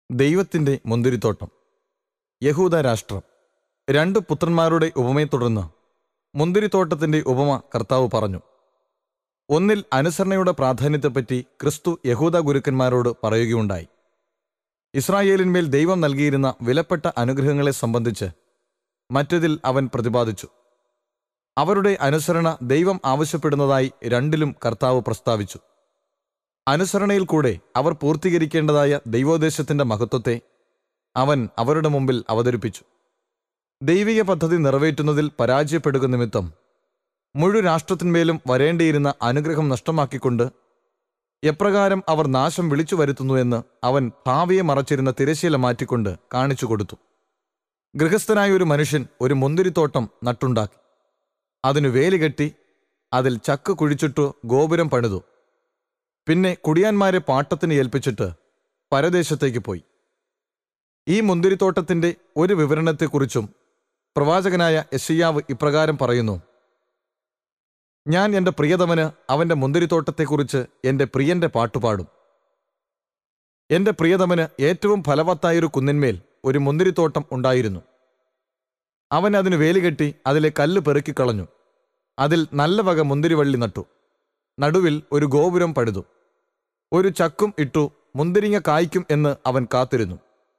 ദൈവത്തിൻ്റെ മുന്തിരിത്തോട്ടം യഹൂദ രാഷ്ട്രം രണ്ട് പുത്രന്മാരുടെ ഉപമയെ തുടർന്ന് മുന്തിരിത്തോട്ടത്തിൻ്റെ ഉപമ കർത്താവ് പറഞ്ഞു ഒന്നിൽ അനുസരണയുടെ പ്രാധാന്യത്തെപ്പറ്റി ക്രിസ്തു യഹൂദ ഗുരുക്കന്മാരോട് പറയുകയുണ്ടായി ഇസ്രായേലിന്മേൽ ദൈവം നൽകിയിരുന്ന വിലപ്പെട്ട അനുഗ്രഹങ്ങളെ സംബന്ധിച്ച് മറ്റതിൽ അവൻ പ്രതിപാദിച്ചു അവരുടെ അനുസരണ ദൈവം ആവശ്യപ്പെടുന്നതായി രണ്ടിലും കർത്താവ് പ്രസ്താവിച്ചു അനുസരണയിൽ കൂടെ അവർ പൂർത്തീകരിക്കേണ്ടതായ ദൈവോദ്ദേശത്തിന്റെ മഹത്വത്തെ അവൻ അവരുടെ മുമ്പിൽ അവതരിപ്പിച്ചു ദൈവിക പദ്ധതി നിറവേറ്റുന്നതിൽ പരാജയപ്പെടുക നിമിത്തം മുഴു രാഷ്ട്രത്തിന്മേലും വരേണ്ടിയിരുന്ന അനുഗ്രഹം നഷ്ടമാക്കിക്കൊണ്ട് എപ്രകാരം അവർ നാശം വിളിച്ചു വരുത്തുന്നു എന്ന് അവൻ ഭാവിയെ മറച്ചിരുന്ന തിരശീല മാറ്റിക്കൊണ്ട് കാണിച്ചു കൊടുത്തു ഗൃഹസ്ഥനായ ഒരു മനുഷ്യൻ ഒരു മുന്തിരിത്തോട്ടം നട്ടുണ്ടാക്കി അതിനു വേലി കെട്ടി അതിൽ ചക്ക് കുഴിച്ചിട്ടു ഗോപുരം പണിതു പിന്നെ കുടിയാന്മാരെ പാട്ടത്തിന് ഏൽപ്പിച്ചിട്ട് പരദേശത്തേക്ക് പോയി ഈ മുന്തിരിത്തോട്ടത്തിന്റെ ഒരു വിവരണത്തെക്കുറിച്ചും പ്രവാചകനായ യശയ്യാവ് ഇപ്രകാരം പറയുന്നു ഞാൻ എൻ്റെ പ്രിയതമന് അവൻ്റെ മുന്തിരിത്തോട്ടത്തെക്കുറിച്ച് എൻ്റെ പ്രിയന്റെ പാട്ടുപാടും എൻ്റെ പ്രിയതമന് ഏറ്റവും ഫലവത്തായൊരു കുന്നിന്മേൽ ഒരു മുന്തിരിത്തോട്ടം ഉണ്ടായിരുന്നു അവൻ അതിന് വേലികെട്ടി അതിലെ കല്ല് പെറുക്കിക്കളഞ്ഞു അതിൽ നല്ല വക മുന്തിരിവള്ളി നട്ടു നടുവിൽ ഒരു ഗോപുരം പണിതു ഒരു ചക്കും ഇട്ടു മുന്തിരിങ്ങ കായ്ക്കും എന്ന് അവൻ കാത്തിരുന്നു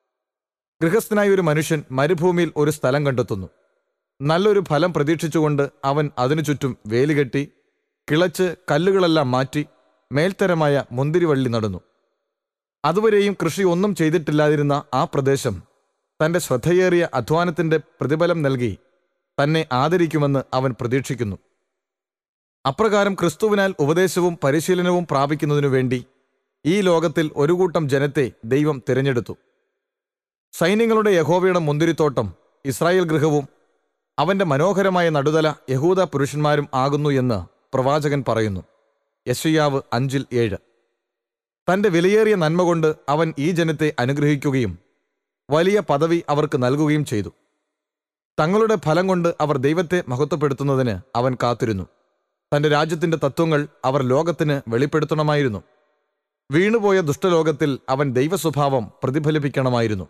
ഗൃഹസ്ഥനായ ഒരു മനുഷ്യൻ മരുഭൂമിയിൽ ഒരു സ്ഥലം കണ്ടെത്തുന്നു നല്ലൊരു ഫലം പ്രതീക്ഷിച്ചുകൊണ്ട് അവൻ അതിനു ചുറ്റും വേലികെട്ടി കിളച്ച് കല്ലുകളെല്ലാം മാറ്റി മേൽത്തരമായ മുന്തിരിവള്ളി നടന്നു അതുവരെയും കൃഷി ഒന്നും ചെയ്തിട്ടില്ലാതിരുന്ന ആ പ്രദേശം തന്റെ ശ്രദ്ധയേറിയ അധ്വാനത്തിന്റെ പ്രതിഫലം നൽകി തന്നെ ആദരിക്കുമെന്ന് അവൻ പ്രതീക്ഷിക്കുന്നു അപ്രകാരം ക്രിസ്തുവിനാൽ ഉപദേശവും പരിശീലനവും പ്രാപിക്കുന്നതിനു വേണ്ടി ഈ ലോകത്തിൽ ഒരു കൂട്ടം ജനത്തെ ദൈവം തിരഞ്ഞെടുത്തു സൈന്യങ്ങളുടെ യഹോവയുടെ മുന്തിരിത്തോട്ടം ഇസ്രായേൽ ഗൃഹവും അവന്റെ മനോഹരമായ നടുതല യഹൂദ പുരുഷന്മാരും ആകുന്നു എന്ന് പ്രവാചകൻ പറയുന്നു യശയ്യാവ് അഞ്ചിൽ ഏഴ് തന്റെ വിലയേറിയ നന്മ കൊണ്ട് അവൻ ഈ ജനത്തെ അനുഗ്രഹിക്കുകയും വലിയ പദവി അവർക്ക് നൽകുകയും ചെയ്തു തങ്ങളുടെ ഫലം കൊണ്ട് അവർ ദൈവത്തെ മഹത്വപ്പെടുത്തുന്നതിന് അവൻ കാത്തിരുന്നു തന്റെ രാജ്യത്തിന്റെ തത്വങ്ങൾ അവർ ലോകത്തിന് വെളിപ്പെടുത്തണമായിരുന്നു വീണുപോയ ദുഷ്ടലോകത്തിൽ അവൻ ദൈവസ്വഭാവം പ്രതിഫലിപ്പിക്കണമായിരുന്നു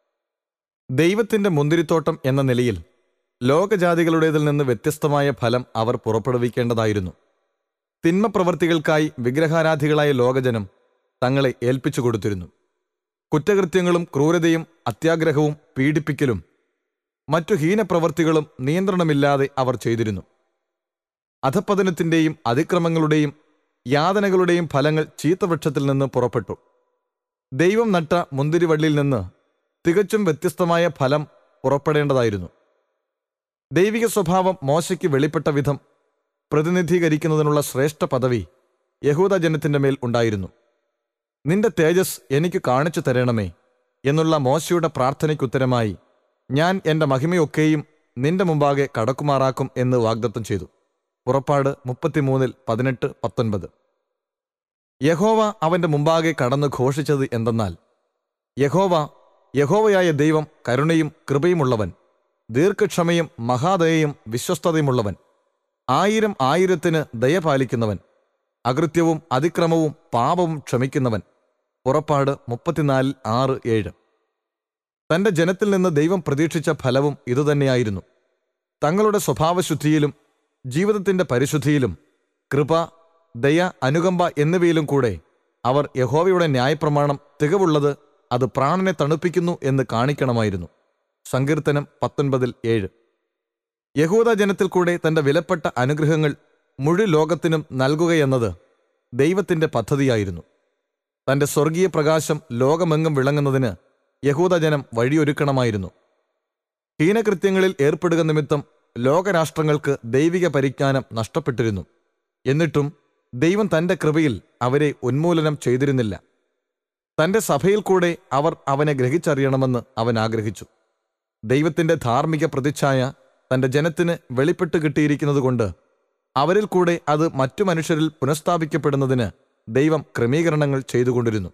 ദൈവത്തിന്റെ മുന്തിരിത്തോട്ടം എന്ന നിലയിൽ ലോകജാതികളുടേതിൽ നിന്ന് വ്യത്യസ്തമായ ഫലം അവർ പുറപ്പെടുവിക്കേണ്ടതായിരുന്നു തിന്മ പ്രവർത്തികൾക്കായി വിഗ്രഹാരാധികളായ ലോകജനം തങ്ങളെ ഏൽപ്പിച്ചു കൊടുത്തിരുന്നു കുറ്റകൃത്യങ്ങളും ക്രൂരതയും അത്യാഗ്രഹവും പീഡിപ്പിക്കലും മറ്റു ഹീനപ്രവർത്തികളും നിയന്ത്രണമില്ലാതെ അവർ ചെയ്തിരുന്നു അധപ്പതനത്തിന്റെയും അതിക്രമങ്ങളുടെയും യാതനകളുടെയും ഫലങ്ങൾ ചീത്തവൃക്ഷത്തിൽ നിന്ന് പുറപ്പെട്ടു ദൈവം നട്ട മുന്തിരിവള്ളിയിൽ നിന്ന് തികച്ചും വ്യത്യസ്തമായ ഫലം പുറപ്പെടേണ്ടതായിരുന്നു ദൈവിക സ്വഭാവം മോശയ്ക്ക് വെളിപ്പെട്ട വിധം പ്രതിനിധീകരിക്കുന്നതിനുള്ള ശ്രേഷ്ഠ പദവി യഹൂദ ജനത്തിന്റെ മേൽ ഉണ്ടായിരുന്നു നിന്റെ തേജസ് എനിക്ക് കാണിച്ചു തരണമേ എന്നുള്ള മോശയുടെ പ്രാർത്ഥനയ്ക്കുത്തരമായി ഞാൻ എൻ്റെ മഹിമയൊക്കെയും നിന്റെ മുമ്പാകെ കടക്കുമാറാക്കും എന്ന് വാഗ്ദത്തം ചെയ്തു പുറപ്പാട് മുപ്പത്തിമൂന്നിൽ പതിനെട്ട് പത്തൊൻപത് യഹോവ അവന്റെ മുമ്പാകെ കടന്നു ഘോഷിച്ചത് എന്തെന്നാൽ യഹോവ യഹോവയായ ദൈവം കരുണയും കൃപയുമുള്ളവൻ ദീർഘക്ഷമയും മഹാദയയും വിശ്വസ്തതയുമുള്ളവൻ ആയിരം ആയിരത്തിന് ദയ പാലിക്കുന്നവൻ അകൃത്യവും അതിക്രമവും പാപവും ക്ഷമിക്കുന്നവൻ പുറപ്പാട് മുപ്പത്തിനാലിൽ ആറ് ഏഴ് തന്റെ ജനത്തിൽ നിന്ന് ദൈവം പ്രതീക്ഷിച്ച ഫലവും ഇതുതന്നെയായിരുന്നു തങ്ങളുടെ സ്വഭാവശുദ്ധിയിലും ജീവിതത്തിന്റെ പരിശുദ്ധിയിലും കൃപ ദയ അനുകമ്പ എന്നിവയിലും കൂടെ അവർ യഹോവയുടെ ന്യായപ്രമാണം തികവുള്ളത് അത് പ്രാണനെ തണുപ്പിക്കുന്നു എന്ന് കാണിക്കണമായിരുന്നു സങ്കീർത്തനം പത്തൊൻപതിൽ ഏഴ് യഹൂദ ജനത്തിൽ കൂടെ തന്റെ വിലപ്പെട്ട അനുഗ്രഹങ്ങൾ മുഴു ലോകത്തിനും നൽകുകയെന്നത് ദൈവത്തിന്റെ പദ്ധതിയായിരുന്നു തന്റെ സ്വർഗീയ പ്രകാശം ലോകമെങ്ങും വിളങ്ങുന്നതിന് യഹൂദജനം വഴിയൊരുക്കണമായിരുന്നു ഹീനകൃത്യങ്ങളിൽ ഏർപ്പെടുക നിമിത്തം ലോകരാഷ്ട്രങ്ങൾക്ക് ദൈവിക പരിജ്ഞാനം നഷ്ടപ്പെട്ടിരുന്നു എന്നിട്ടും ദൈവം തന്റെ കൃപയിൽ അവരെ ഉന്മൂലനം ചെയ്തിരുന്നില്ല തന്റെ സഭയിൽ കൂടെ അവർ അവനെ ഗ്രഹിച്ചറിയണമെന്ന് അവൻ ആഗ്രഹിച്ചു ദൈവത്തിന്റെ ധാർമ്മിക പ്രതിച്ഛായ തന്റെ ജനത്തിന് വെളിപ്പെട്ട് കിട്ടിയിരിക്കുന്നതുകൊണ്ട് അവരിൽ കൂടെ അത് മറ്റു മനുഷ്യരിൽ പുനഃസ്ഥാപിക്കപ്പെടുന്നതിന് ദൈവം ക്രമീകരണങ്ങൾ ചെയ്തുകൊണ്ടിരുന്നു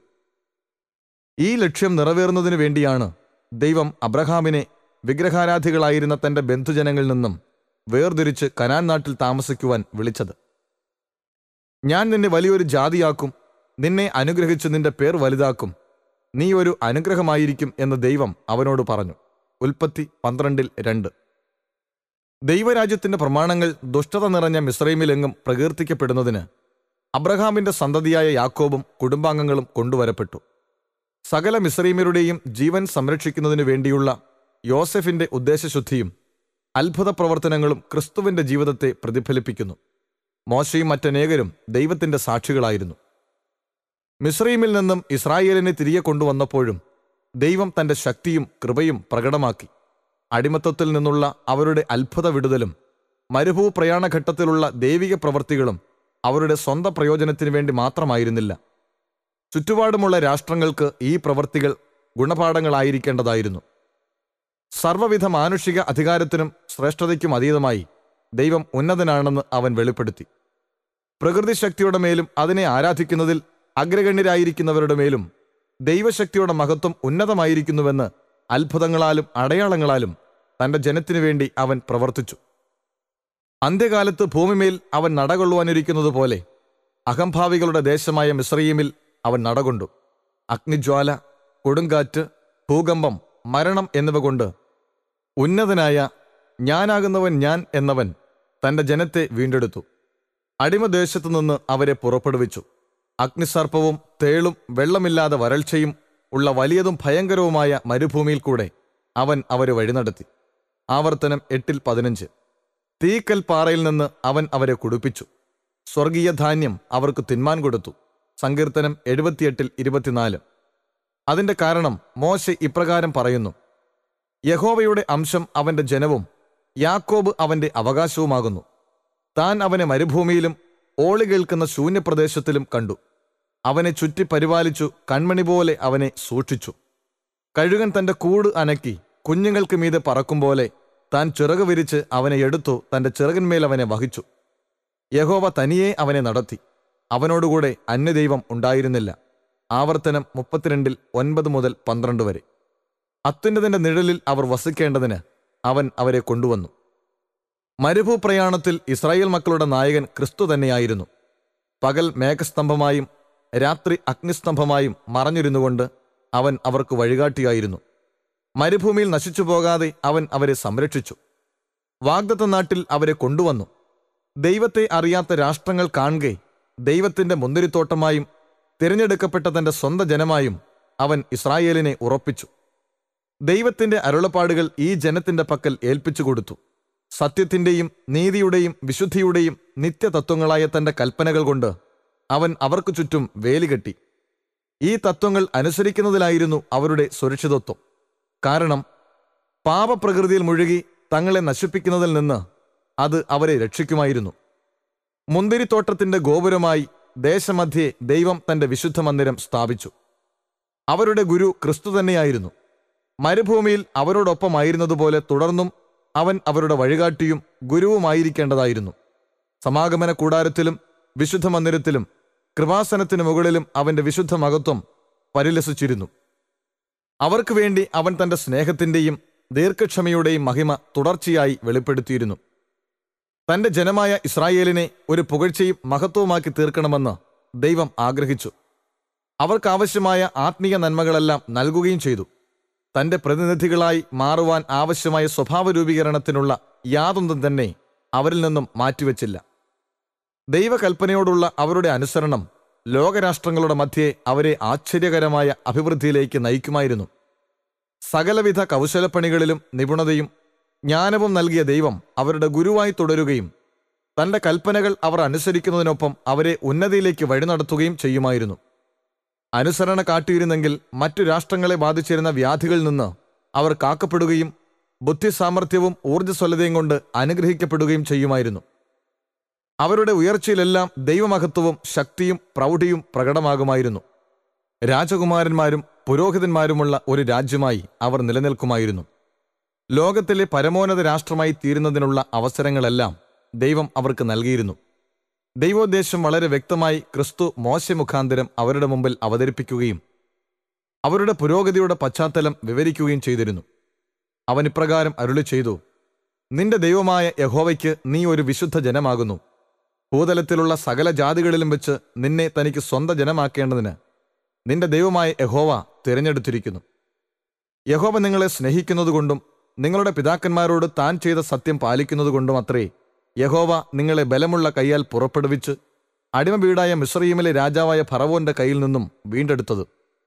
ഈ ലക്ഷ്യം നിറവേറുന്നതിനു വേണ്ടിയാണ് ദൈവം അബ്രഹാമിനെ വിഗ്രഹാരാധികളായിരുന്ന തന്റെ ബന്ധുജനങ്ങളിൽ നിന്നും വേർതിരിച്ച് കനാൻ നാട്ടിൽ താമസിക്കുവാൻ വിളിച്ചത് ഞാൻ നിന്നെ വലിയൊരു ജാതിയാക്കും നിന്നെ അനുഗ്രഹിച്ച് നിന്റെ പേർ വലുതാക്കും നീ ഒരു അനുഗ്രഹമായിരിക്കും എന്ന് ദൈവം അവനോട് പറഞ്ഞു ഉൽപ്പത്തി പന്ത്രണ്ടിൽ രണ്ട് ദൈവരാജ്യത്തിന്റെ പ്രമാണങ്ങൾ ദുഷ്ടത നിറഞ്ഞ മിശ്രൈമിലെങ്ങും പ്രകീർത്തിക്കപ്പെടുന്നതിന് അബ്രഹാമിന്റെ സന്തതിയായ യാക്കോബും കുടുംബാംഗങ്ങളും കൊണ്ടുവരപ്പെട്ടു സകല മിശ്രീമ്യരുടെയും ജീവൻ സംരക്ഷിക്കുന്നതിനു വേണ്ടിയുള്ള യോസെഫിന്റെ ഉദ്ദേശശുദ്ധിയും അത്ഭുത പ്രവർത്തനങ്ങളും ക്രിസ്തുവിന്റെ ജീവിതത്തെ പ്രതിഫലിപ്പിക്കുന്നു മോശയും മറ്റനേകരും ദൈവത്തിന്റെ സാക്ഷികളായിരുന്നു മിശ്രീമിൽ നിന്നും ഇസ്രായേലിനെ തിരികെ കൊണ്ടുവന്നപ്പോഴും ദൈവം തന്റെ ശക്തിയും കൃപയും പ്രകടമാക്കി അടിമത്തത്തിൽ നിന്നുള്ള അവരുടെ അത്ഭുത വിടുതലും മരുഭൂ പ്രയാണഘട്ടത്തിലുള്ള ദൈവിക പ്രവൃത്തികളും അവരുടെ സ്വന്തം പ്രയോജനത്തിനു വേണ്ടി മാത്രമായിരുന്നില്ല ചുറ്റുപാടുമുള്ള രാഷ്ട്രങ്ങൾക്ക് ഈ പ്രവൃത്തികൾ ഗുണപാഠങ്ങളായിരിക്കേണ്ടതായിരുന്നു സർവ്വവിധ മാനുഷിക അധികാരത്തിനും ശ്രേഷ്ഠതയ്ക്കും അതീതമായി ദൈവം ഉന്നതനാണെന്ന് അവൻ വെളിപ്പെടുത്തി പ്രകൃതി ശക്തിയുടെ മേലും അതിനെ ആരാധിക്കുന്നതിൽ അഗ്രഗണ്യരായിരിക്കുന്നവരുടെ മേലും ദൈവശക്തിയുടെ മഹത്വം ഉന്നതമായിരിക്കുന്നുവെന്ന് അത്ഭുതങ്ങളാലും അടയാളങ്ങളാലും തന്റെ ജനത്തിനു വേണ്ടി അവൻ പ്രവർത്തിച്ചു അന്ത്യകാലത്ത് ഭൂമിമേൽ അവൻ നടകൊള്ളുവാനിരിക്കുന്നത് പോലെ അഹംഭാവികളുടെ ദേശമായ മിശ്രയീമിൽ അവൻ നടകൊണ്ടു അഗ്നിജ്വാല കൊടുങ്കാറ്റ് ഭൂകമ്പം മരണം എന്നിവ കൊണ്ട് ഉന്നതനായ ഞാനാകുന്നവൻ ഞാൻ എന്നവൻ തന്റെ ജനത്തെ വീണ്ടെടുത്തു അടിമദേശത്തു നിന്ന് അവരെ പുറപ്പെടുവിച്ചു അഗ്നിസർപ്പവും തേളും വെള്ളമില്ലാതെ വരൾച്ചയും ഉള്ള വലിയതും ഭയങ്കരവുമായ മരുഭൂമിയിൽ കൂടെ അവൻ അവരെ വഴിനടത്തി ആവർത്തനം എട്ടിൽ പതിനഞ്ച് തീക്കൽ പാറയിൽ നിന്ന് അവൻ അവരെ കുടിപ്പിച്ചു സ്വർഗീയ ധാന്യം അവർക്ക് തിന്മാൻ കൊടുത്തു സങ്കീർത്തനം എഴുപത്തിയെട്ടിൽ ഇരുപത്തിനാല് അതിന്റെ കാരണം മോശെ ഇപ്രകാരം പറയുന്നു യഹോവയുടെ അംശം അവന്റെ ജനവും യാക്കോബ് അവന്റെ അവകാശവുമാകുന്നു താൻ അവനെ മരുഭൂമിയിലും ഓളി കേൾക്കുന്ന ശൂന്യപ്രദേശത്തിലും കണ്ടു അവനെ ചുറ്റി പരിപാലിച്ചു കൺമണി പോലെ അവനെ സൂക്ഷിച്ചു കഴുകൻ തന്റെ കൂട് അനക്കി കുഞ്ഞുങ്ങൾക്ക് മീതെ പറക്കും പോലെ താൻ ചിറക് വിരിച്ച് അവനെ എടുത്തു തന്റെ ചിറകിന്മേൽ അവനെ വഹിച്ചു യഹോവ തനിയെ അവനെ നടത്തി അവനോടുകൂടെ അന്യദൈവം ഉണ്ടായിരുന്നില്ല ആവർത്തനം മുപ്പത്തിരണ്ടിൽ ഒൻപത് മുതൽ പന്ത്രണ്ട് വരെ അത്യുന്നതിന്റെ നിഴലിൽ അവർ വസിക്കേണ്ടതിന് അവൻ അവരെ കൊണ്ടുവന്നു മരുഭൂ പ്രയാണത്തിൽ ഇസ്രായേൽ മക്കളുടെ നായകൻ ക്രിസ്തു തന്നെയായിരുന്നു പകൽ മേഘസ്തംഭമായും രാത്രി അഗ്നിസ്തംഭമായും മറഞ്ഞിരുന്നുകൊണ്ട് അവൻ അവർക്ക് വഴികാട്ടിയായിരുന്നു മരുഭൂമിയിൽ നശിച്ചു പോകാതെ അവൻ അവരെ സംരക്ഷിച്ചു വാഗ്ദത്ത നാട്ടിൽ അവരെ കൊണ്ടുവന്നു ദൈവത്തെ അറിയാത്ത രാഷ്ട്രങ്ങൾ കാണുകെ ദൈവത്തിന്റെ മുന്തിരിത്തോട്ടമായും തിരഞ്ഞെടുക്കപ്പെട്ട തന്റെ സ്വന്തം ജനമായും അവൻ ഇസ്രായേലിനെ ഉറപ്പിച്ചു ദൈവത്തിന്റെ അരുളപ്പാടുകൾ ഈ ജനത്തിന്റെ പക്കൽ ഏൽപ്പിച്ചു കൊടുത്തു സത്യത്തിന്റെയും നീതിയുടെയും വിശുദ്ധിയുടെയും നിത്യതത്വങ്ങളായ തന്റെ കൽപ്പനകൾ കൊണ്ട് അവൻ അവർക്ക് ചുറ്റും വേലികെട്ടി ഈ തത്വങ്ങൾ അനുസരിക്കുന്നതിലായിരുന്നു അവരുടെ സുരക്ഷിതത്വം കാരണം പാപപ്രകൃതിയിൽ മുഴുകി തങ്ങളെ നശിപ്പിക്കുന്നതിൽ നിന്ന് അത് അവരെ രക്ഷിക്കുമായിരുന്നു മുന്തിരിത്തോട്ടത്തിന്റെ ഗോപുരമായി ദേശമധ്യേ ദൈവം തന്റെ വിശുദ്ധ മന്ദിരം സ്ഥാപിച്ചു അവരുടെ ഗുരു ക്രിസ്തു തന്നെയായിരുന്നു മരുഭൂമിയിൽ അവരോടൊപ്പമായിരുന്നതുപോലെ തുടർന്നും അവൻ അവരുടെ വഴികാട്ടിയും ഗുരുവുമായിരിക്കേണ്ടതായിരുന്നു സമാഗമന കൂടാരത്തിലും വിശുദ്ധ മന്ദിരത്തിലും കൃപാസനത്തിനു മുകളിലും അവന്റെ വിശുദ്ധ മഹത്വം പരിലസിച്ചിരുന്നു അവർക്ക് വേണ്ടി അവൻ തന്റെ സ്നേഹത്തിന്റെയും ദീർഘക്ഷമയുടെയും മഹിമ തുടർച്ചയായി വെളിപ്പെടുത്തിയിരുന്നു തന്റെ ജനമായ ഇസ്രായേലിനെ ഒരു പുകഴ്ചയും മഹത്വവുമാക്കി തീർക്കണമെന്ന് ദൈവം ആഗ്രഹിച്ചു അവർക്കാവശ്യമായ ആത്മീയ നന്മകളെല്ലാം നൽകുകയും ചെയ്തു തന്റെ പ്രതിനിധികളായി മാറുവാൻ ആവശ്യമായ സ്വഭാവ രൂപീകരണത്തിനുള്ള യാതൊന്നും തന്നെ അവരിൽ നിന്നും മാറ്റിവെച്ചില്ല ദൈവകൽപ്പനയോടുള്ള അവരുടെ അനുസരണം ലോകരാഷ്ട്രങ്ങളുടെ മധ്യേ അവരെ ആശ്ചര്യകരമായ അഭിവൃദ്ധിയിലേക്ക് നയിക്കുമായിരുന്നു സകലവിധ കൗശലപ്പണികളിലും നിപുണതയും ജ്ഞാനവും നൽകിയ ദൈവം അവരുടെ ഗുരുവായി തുടരുകയും തന്റെ കൽപ്പനകൾ അവർ അനുസരിക്കുന്നതിനൊപ്പം അവരെ ഉന്നതിയിലേക്ക് വഴി നടത്തുകയും ചെയ്യുമായിരുന്നു അനുസരണ കാട്ടിയിരുന്നെങ്കിൽ മറ്റു രാഷ്ട്രങ്ങളെ ബാധിച്ചിരുന്ന വ്യാധികളിൽ നിന്ന് അവർ കാക്കപ്പെടുകയും ബുദ്ധിസാമർഥ്യവും ഊർജ്ജസ്വലതയും കൊണ്ട് അനുഗ്രഹിക്കപ്പെടുകയും ചെയ്യുമായിരുന്നു അവരുടെ ഉയർച്ചയിലെല്ലാം ദൈവമഹത്വവും ശക്തിയും പ്രൗഢിയും പ്രകടമാകുമായിരുന്നു രാജകുമാരന്മാരും പുരോഹിതന്മാരുമുള്ള ഒരു രാജ്യമായി അവർ നിലനിൽക്കുമായിരുന്നു ലോകത്തിലെ പരമോന്നത രാഷ്ട്രമായി തീരുന്നതിനുള്ള അവസരങ്ങളെല്ലാം ദൈവം അവർക്ക് നൽകിയിരുന്നു ദൈവോദ്ദേശം വളരെ വ്യക്തമായി ക്രിസ്തു മോശ മുഖാന്തരം അവരുടെ മുമ്പിൽ അവതരിപ്പിക്കുകയും അവരുടെ പുരോഗതിയുടെ പശ്ചാത്തലം വിവരിക്കുകയും ചെയ്തിരുന്നു അവൻ ഇപ്രകാരം അരുളി ചെയ്തു നിന്റെ ദൈവമായ യഹോവയ്ക്ക് നീ ഒരു വിശുദ്ധ ജനമാകുന്നു ഭൂതലത്തിലുള്ള സകല ജാതികളിലും വെച്ച് നിന്നെ തനിക്ക് സ്വന്തം ജനമാക്കേണ്ടതിന് നിന്റെ ദൈവമായ യഹോവ തിരഞ്ഞെടുത്തിരിക്കുന്നു യഹോവ നിങ്ങളെ സ്നേഹിക്കുന്നതുകൊണ്ടും നിങ്ങളുടെ പിതാക്കന്മാരോട് താൻ ചെയ്ത സത്യം പാലിക്കുന്നതുകൊണ്ടും അത്രേ യഹോവ നിങ്ങളെ ബലമുള്ള കൈയാൽ പുറപ്പെടുവിച്ച് അടിമ വീടായ മിശ്രീമിലെ രാജാവായ ഫറവോന്റെ കയ്യിൽ നിന്നും വീണ്ടെടുത്തത്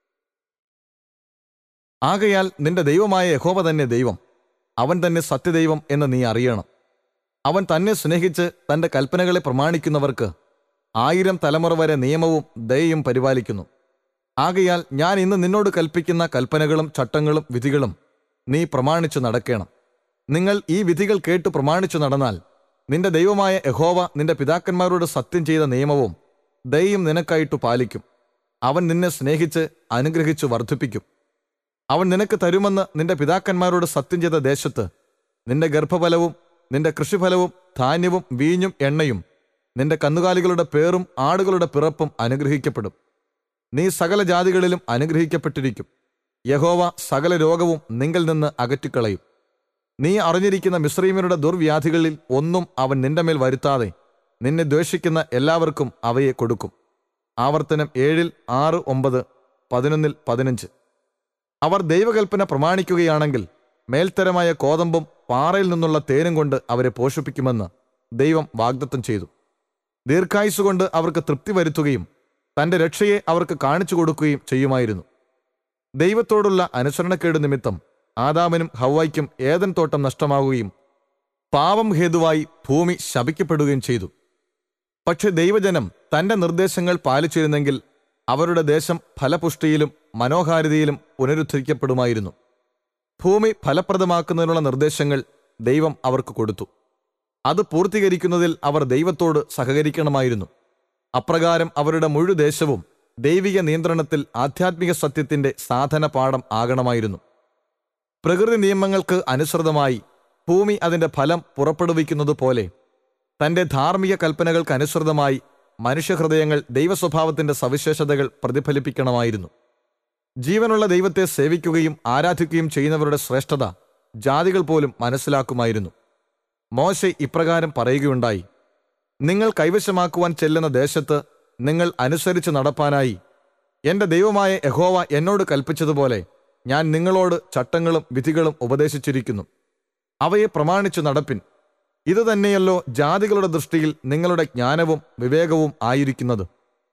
ആകയാൽ നിന്റെ ദൈവമായ യഹോവ തന്നെ ദൈവം അവൻ തന്നെ സത്യദൈവം എന്ന് നീ അറിയണം അവൻ തന്നെ സ്നേഹിച്ച് തന്റെ കൽപ്പനകളെ പ്രമാണിക്കുന്നവർക്ക് ആയിരം തലമുറ വരെ നിയമവും ദയയും പരിപാലിക്കുന്നു ആകയാൽ ഞാൻ ഇന്ന് നിന്നോട് കൽപ്പിക്കുന്ന കൽപ്പനകളും ചട്ടങ്ങളും വിധികളും നീ പ്രമാണിച്ചു നടക്കണം നിങ്ങൾ ഈ വിധികൾ കേട്ട് പ്രമാണിച്ചു നടന്നാൽ നിന്റെ ദൈവമായ യഹോവ നിന്റെ പിതാക്കന്മാരോട് സത്യം ചെയ്ത നിയമവും ദയയും നിനക്കായിട്ടു പാലിക്കും അവൻ നിന്നെ സ്നേഹിച്ച് അനുഗ്രഹിച്ചു വർദ്ധിപ്പിക്കും അവൻ നിനക്ക് തരുമെന്ന് നിന്റെ പിതാക്കന്മാരോട് സത്യം ചെയ്ത ദേശത്ത് നിന്റെ ഗർഭഫലവും നിന്റെ കൃഷിഫലവും ധാന്യവും വീഞ്ഞും എണ്ണയും നിന്റെ കന്നുകാലികളുടെ പേറും ആടുകളുടെ പിറപ്പും അനുഗ്രഹിക്കപ്പെടും നീ സകല ജാതികളിലും അനുഗ്രഹിക്കപ്പെട്ടിരിക്കും യഹോവ സകല രോഗവും നിങ്കിൽ നിന്ന് അകറ്റിക്കളയും നീ അറിഞ്ഞിരിക്കുന്ന മിശ്രീമരുടെ ദുർവ്യാധികളിൽ ഒന്നും അവൻ നിന്റെ മേൽ വരുത്താതെ നിന്നെ ദ്വേഷിക്കുന്ന എല്ലാവർക്കും അവയെ കൊടുക്കും ആവർത്തനം ഏഴിൽ ആറ് ഒമ്പത് പതിനൊന്നിൽ പതിനഞ്ച് അവർ ദൈവകൽപ്പന പ്രമാണിക്കുകയാണെങ്കിൽ മേൽത്തരമായ കോതമ്പും പാറയിൽ നിന്നുള്ള തേനും കൊണ്ട് അവരെ പോഷിപ്പിക്കുമെന്ന് ദൈവം വാഗ്ദത്തം ചെയ്തു ദീർഘായുസുകൊണ്ട് അവർക്ക് തൃപ്തി വരുത്തുകയും തന്റെ രക്ഷയെ അവർക്ക് കാണിച്ചു കൊടുക്കുകയും ചെയ്യുമായിരുന്നു ദൈവത്തോടുള്ള അനുസരണക്കേട് നിമിത്തം ആദാമിനും ഹൗവായ്ക്കും ഏതൻ തോട്ടം നഷ്ടമാവുകയും പാപം ഹേതുവായി ഭൂമി ശപിക്കപ്പെടുകയും ചെയ്തു പക്ഷെ ദൈവജനം തന്റെ നിർദ്ദേശങ്ങൾ പാലിച്ചിരുന്നെങ്കിൽ അവരുടെ ദേശം ഫലപുഷ്ടിയിലും മനോഹാരിതയിലും പുനരുദ്ധരിക്കപ്പെടുമായിരുന്നു ഭൂമി ഫലപ്രദമാക്കുന്നതിനുള്ള നിർദ്ദേശങ്ങൾ ദൈവം അവർക്ക് കൊടുത്തു അത് പൂർത്തീകരിക്കുന്നതിൽ അവർ ദൈവത്തോട് സഹകരിക്കണമായിരുന്നു അപ്രകാരം അവരുടെ മുഴുദേശവും ദൈവിക നിയന്ത്രണത്തിൽ ആധ്യാത്മിക സത്യത്തിന്റെ സാധന പാഠം ആകണമായിരുന്നു പ്രകൃതി നിയമങ്ങൾക്ക് അനുസൃതമായി ഭൂമി അതിന്റെ ഫലം പുറപ്പെടുവിക്കുന്നത് പോലെ തന്റെ ധാർമ്മിക കൽപ്പനകൾക്ക് അനുസൃതമായി മനുഷ്യഹൃദയങ്ങൾ ദൈവസ്വഭാവത്തിന്റെ സവിശേഷതകൾ പ്രതിഫലിപ്പിക്കണമായിരുന്നു ജീവനുള്ള ദൈവത്തെ സേവിക്കുകയും ആരാധിക്കുകയും ചെയ്യുന്നവരുടെ ശ്രേഷ്ഠത ജാതികൾ പോലും മനസ്സിലാക്കുമായിരുന്നു മോശെ ഇപ്രകാരം പറയുകയുണ്ടായി നിങ്ങൾ കൈവശമാക്കുവാൻ ചെല്ലുന്ന ദേശത്ത് നിങ്ങൾ അനുസരിച്ച് നടപ്പാനായി എന്റെ ദൈവമായ യഹോവ എന്നോട് കൽപ്പിച്ചതുപോലെ ഞാൻ നിങ്ങളോട് ചട്ടങ്ങളും വിധികളും ഉപദേശിച്ചിരിക്കുന്നു അവയെ പ്രമാണിച്ചു നടപ്പിൻ ഇതുതന്നെയല്ലോ ജാതികളുടെ ദൃഷ്ടിയിൽ നിങ്ങളുടെ ജ്ഞാനവും വിവേകവും ആയിരിക്കുന്നത്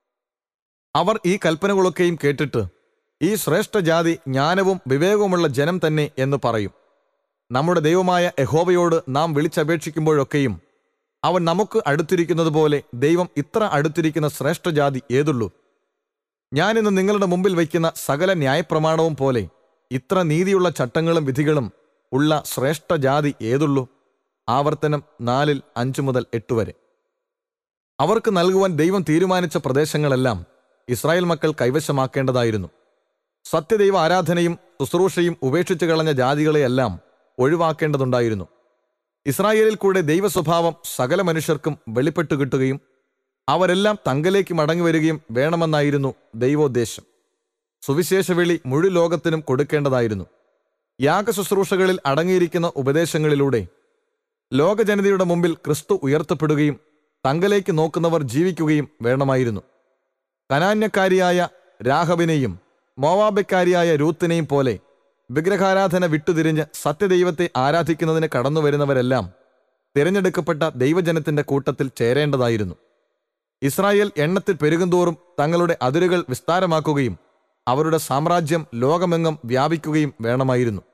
അവർ ഈ കൽപ്പനകളൊക്കെയും കേട്ടിട്ട് ഈ ശ്രേഷ്ഠ ജാതി ജ്ഞാനവും വിവേകവുമുള്ള ജനം തന്നെ എന്ന് പറയും നമ്മുടെ ദൈവമായ യഹോവയോട് നാം വിളിച്ചപേക്ഷിക്കുമ്പോഴൊക്കെയും അവൻ നമുക്ക് അടുത്തിരിക്കുന്നത് പോലെ ദൈവം ഇത്ര അടുത്തിരിക്കുന്ന ശ്രേഷ്ഠ ജാതി ഏതുള്ളൂ ഞാനിന്ന് നിങ്ങളുടെ മുമ്പിൽ വയ്ക്കുന്ന സകല ന്യായപ്രമാണവും പോലെ ഇത്ര നീതിയുള്ള ചട്ടങ്ങളും വിധികളും ഉള്ള ശ്രേഷ്ഠ ജാതി ഏതുള്ളൂ ആവർത്തനം നാലിൽ അഞ്ചു മുതൽ എട്ട് വരെ അവർക്ക് നൽകുവാൻ ദൈവം തീരുമാനിച്ച പ്രദേശങ്ങളെല്ലാം ഇസ്രായേൽ മക്കൾ കൈവശമാക്കേണ്ടതായിരുന്നു സത്യദൈവ ആരാധനയും ശുശ്രൂഷയും ഉപേക്ഷിച്ചു കളഞ്ഞ ജാതികളെയെല്ലാം ഒഴിവാക്കേണ്ടതുണ്ടായിരുന്നു ഇസ്രായേലിൽ കൂടെ ദൈവസ്വഭാവം സകല മനുഷ്യർക്കും വെളിപ്പെട്ടു കിട്ടുകയും അവരെല്ലാം തങ്കലേക്ക് മടങ്ങി വരികയും വേണമെന്നായിരുന്നു ദൈവോദ്ദേശം സുവിശേഷ വിളി മുഴു ലോകത്തിനും കൊടുക്കേണ്ടതായിരുന്നു യാഗശുശ്രൂഷകളിൽ അടങ്ങിയിരിക്കുന്ന ഉപദേശങ്ങളിലൂടെ ലോകജനതയുടെ മുമ്പിൽ ക്രിസ്തു ഉയർത്തപ്പെടുകയും തങ്കലേക്ക് നോക്കുന്നവർ ജീവിക്കുകയും വേണമായിരുന്നു കനാന്യക്കാരിയായ രാഹബിനെയും മോവാബക്കാരിയായ രൂത്തിനെയും പോലെ വിഗ്രഹാരാധന വിട്ടുതിരിഞ്ഞ് സത്യദൈവത്തെ ആരാധിക്കുന്നതിന് കടന്നുവരുന്നവരെല്ലാം തിരഞ്ഞെടുക്കപ്പെട്ട ദൈവജനത്തിന്റെ കൂട്ടത്തിൽ ചേരേണ്ടതായിരുന്നു ഇസ്രായേൽ എണ്ണത്തിൽ പെരുകുന്തോറും തങ്ങളുടെ അതിരുകൾ വിസ്താരമാക്കുകയും അവരുടെ സാമ്രാജ്യം ലോകമെങ്ങും വ്യാപിക്കുകയും വേണമായിരുന്നു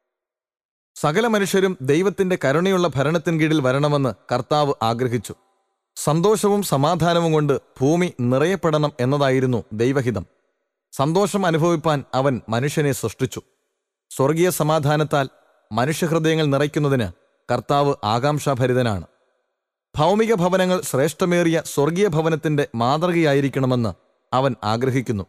സകല മനുഷ്യരും ദൈവത്തിന്റെ കരുണയുള്ള ഭരണത്തിൻ കീഴിൽ വരണമെന്ന് കർത്താവ് ആഗ്രഹിച്ചു സന്തോഷവും സമാധാനവും കൊണ്ട് ഭൂമി നിറയപ്പെടണം എന്നതായിരുന്നു ദൈവഹിതം സന്തോഷം അനുഭവിപ്പാൻ അവൻ മനുഷ്യനെ സൃഷ്ടിച്ചു സ്വർഗീയ സമാധാനത്താൽ മനുഷ്യഹൃദയങ്ങൾ നിറയ്ക്കുന്നതിന് കർത്താവ് ആകാംക്ഷാഭരിതനാണ് ഭൗമിക ഭവനങ്ങൾ ശ്രേഷ്ഠമേറിയ സ്വർഗീയ ഭവനത്തിന്റെ മാതൃകയായിരിക്കണമെന്ന് അവൻ ആഗ്രഹിക്കുന്നു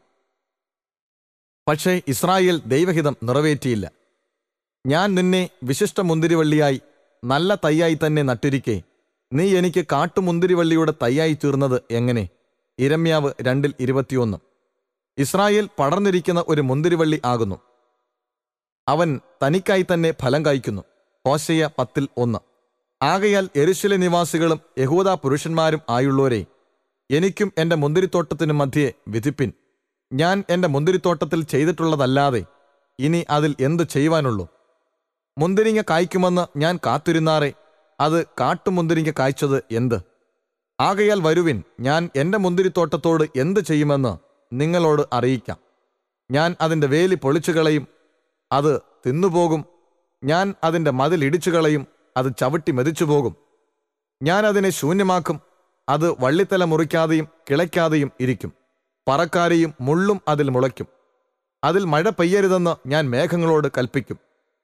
പക്ഷേ ഇസ്രായേൽ ദൈവഹിതം നിറവേറ്റിയില്ല ഞാൻ നിന്നെ വിശിഷ്ട മുന്തിരിവള്ളിയായി നല്ല തൈയായി തന്നെ നട്ടിരിക്കെ നീ എനിക്ക് കാട്ടുമുന്തിരിവള്ളിയുടെ തൈയായി തീർന്നത് എങ്ങനെ ഇരമ്യാവ് രണ്ടിൽ ഇരുപത്തിയൊന്ന് ഇസ്രായേൽ പടർന്നിരിക്കുന്ന ഒരു മുന്തിരിവള്ളി ആകുന്നു അവൻ തനിക്കായി തന്നെ ഫലം കായ്ക്കുന്നു ഹോശയ്യ പത്തിൽ ഒന്ന് ആകയാൽ എരുശിലെ നിവാസികളും യഹൂദ പുരുഷന്മാരും ആയുള്ളവരെ എനിക്കും എന്റെ മുന്തിരിത്തോട്ടത്തിനും മധ്യേ വിധിപ്പിൻ ഞാൻ എൻ്റെ മുന്തിരിത്തോട്ടത്തിൽ ചെയ്തിട്ടുള്ളതല്ലാതെ ഇനി അതിൽ എന്തു ചെയ്യുവാനുള്ളൂ മുന്തിരിങ്ങ കായ്ക്കുമെന്ന് ഞാൻ കാത്തിരുന്നാറെ അത് കാട്ടുമുന്തിരിങ്ങ കായ്ച്ചത് എന്ത് ആകയാൽ വരുവിൻ ഞാൻ എൻ്റെ മുന്തിരിത്തോട്ടത്തോട് എന്ത് ചെയ്യുമെന്ന് നിങ്ങളോട് അറിയിക്കാം ഞാൻ അതിൻ്റെ വേലി പൊളിച്ചു കളയും അത് തിന്നുപോകും ഞാൻ അതിൻ്റെ മതിൽ ഇടിച്ചു കളയും അത് ചവിട്ടി മെതിച്ചു പോകും ഞാൻ അതിനെ ശൂന്യമാക്കും അത് വള്ളിത്തല മുറിക്കാതെയും കിളയ്ക്കാതെയും ഇരിക്കും പറക്കാരെയും മുള്ളും അതിൽ മുളയ്ക്കും അതിൽ മഴ പെയ്യരുതെന്ന് ഞാൻ മേഘങ്ങളോട് കൽപ്പിക്കും